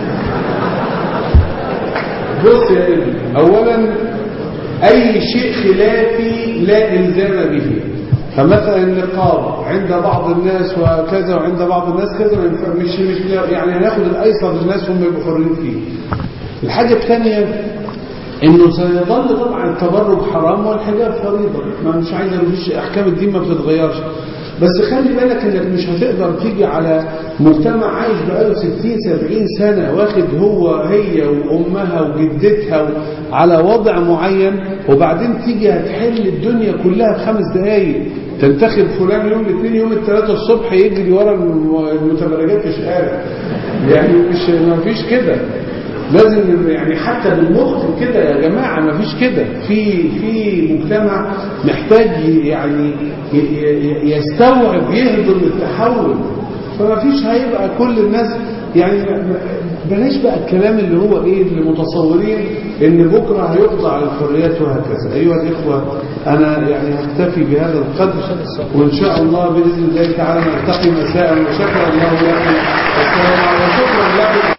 Speaker 1: بص يا ابني أولا أي شيء خلافي لا إلزام به فمثلا النقاب عند بعض الناس وكذا وعند بعض الناس كذا مش مش يعني هناخد الايسر للناس هم يبقوا حرين فيه. الحاجه الثانيه انه سيظل طبعا التبرج حرام والحجاب فريضه ما مش عايز مفيش احكام الدين ما بتتغيرش بس خلي بالك انك مش هتقدر تيجي على مجتمع عايش بقاله 60 70 سنه واخد هو هي وامها وجدتها على وضع معين وبعدين تيجي هتحل الدنيا كلها في خمس دقائق تنتخب فلان يوم الاثنين يوم الثلاثة الصبح يجري ورا الم- المتبرجات في الشارع يعني مش ما فيش كده لازم يعني حتى بالمخ كده يا جماعة ما فيش كده في في مجتمع محتاج يعني ي- ي- يستوعب يهضم التحول فما فيش هيبقى كل الناس يعني بلاش بقى الكلام اللي هو ايه اللي متصورين ان بكره هيقضى على الحريات وهكذا ايها الاخوه انا يعني هكتفي بهذا القدر وان شاء الله باذن الله تعالى نلتقي مساء وشكرا الله لكم والسلام عليكم وشكرا لكم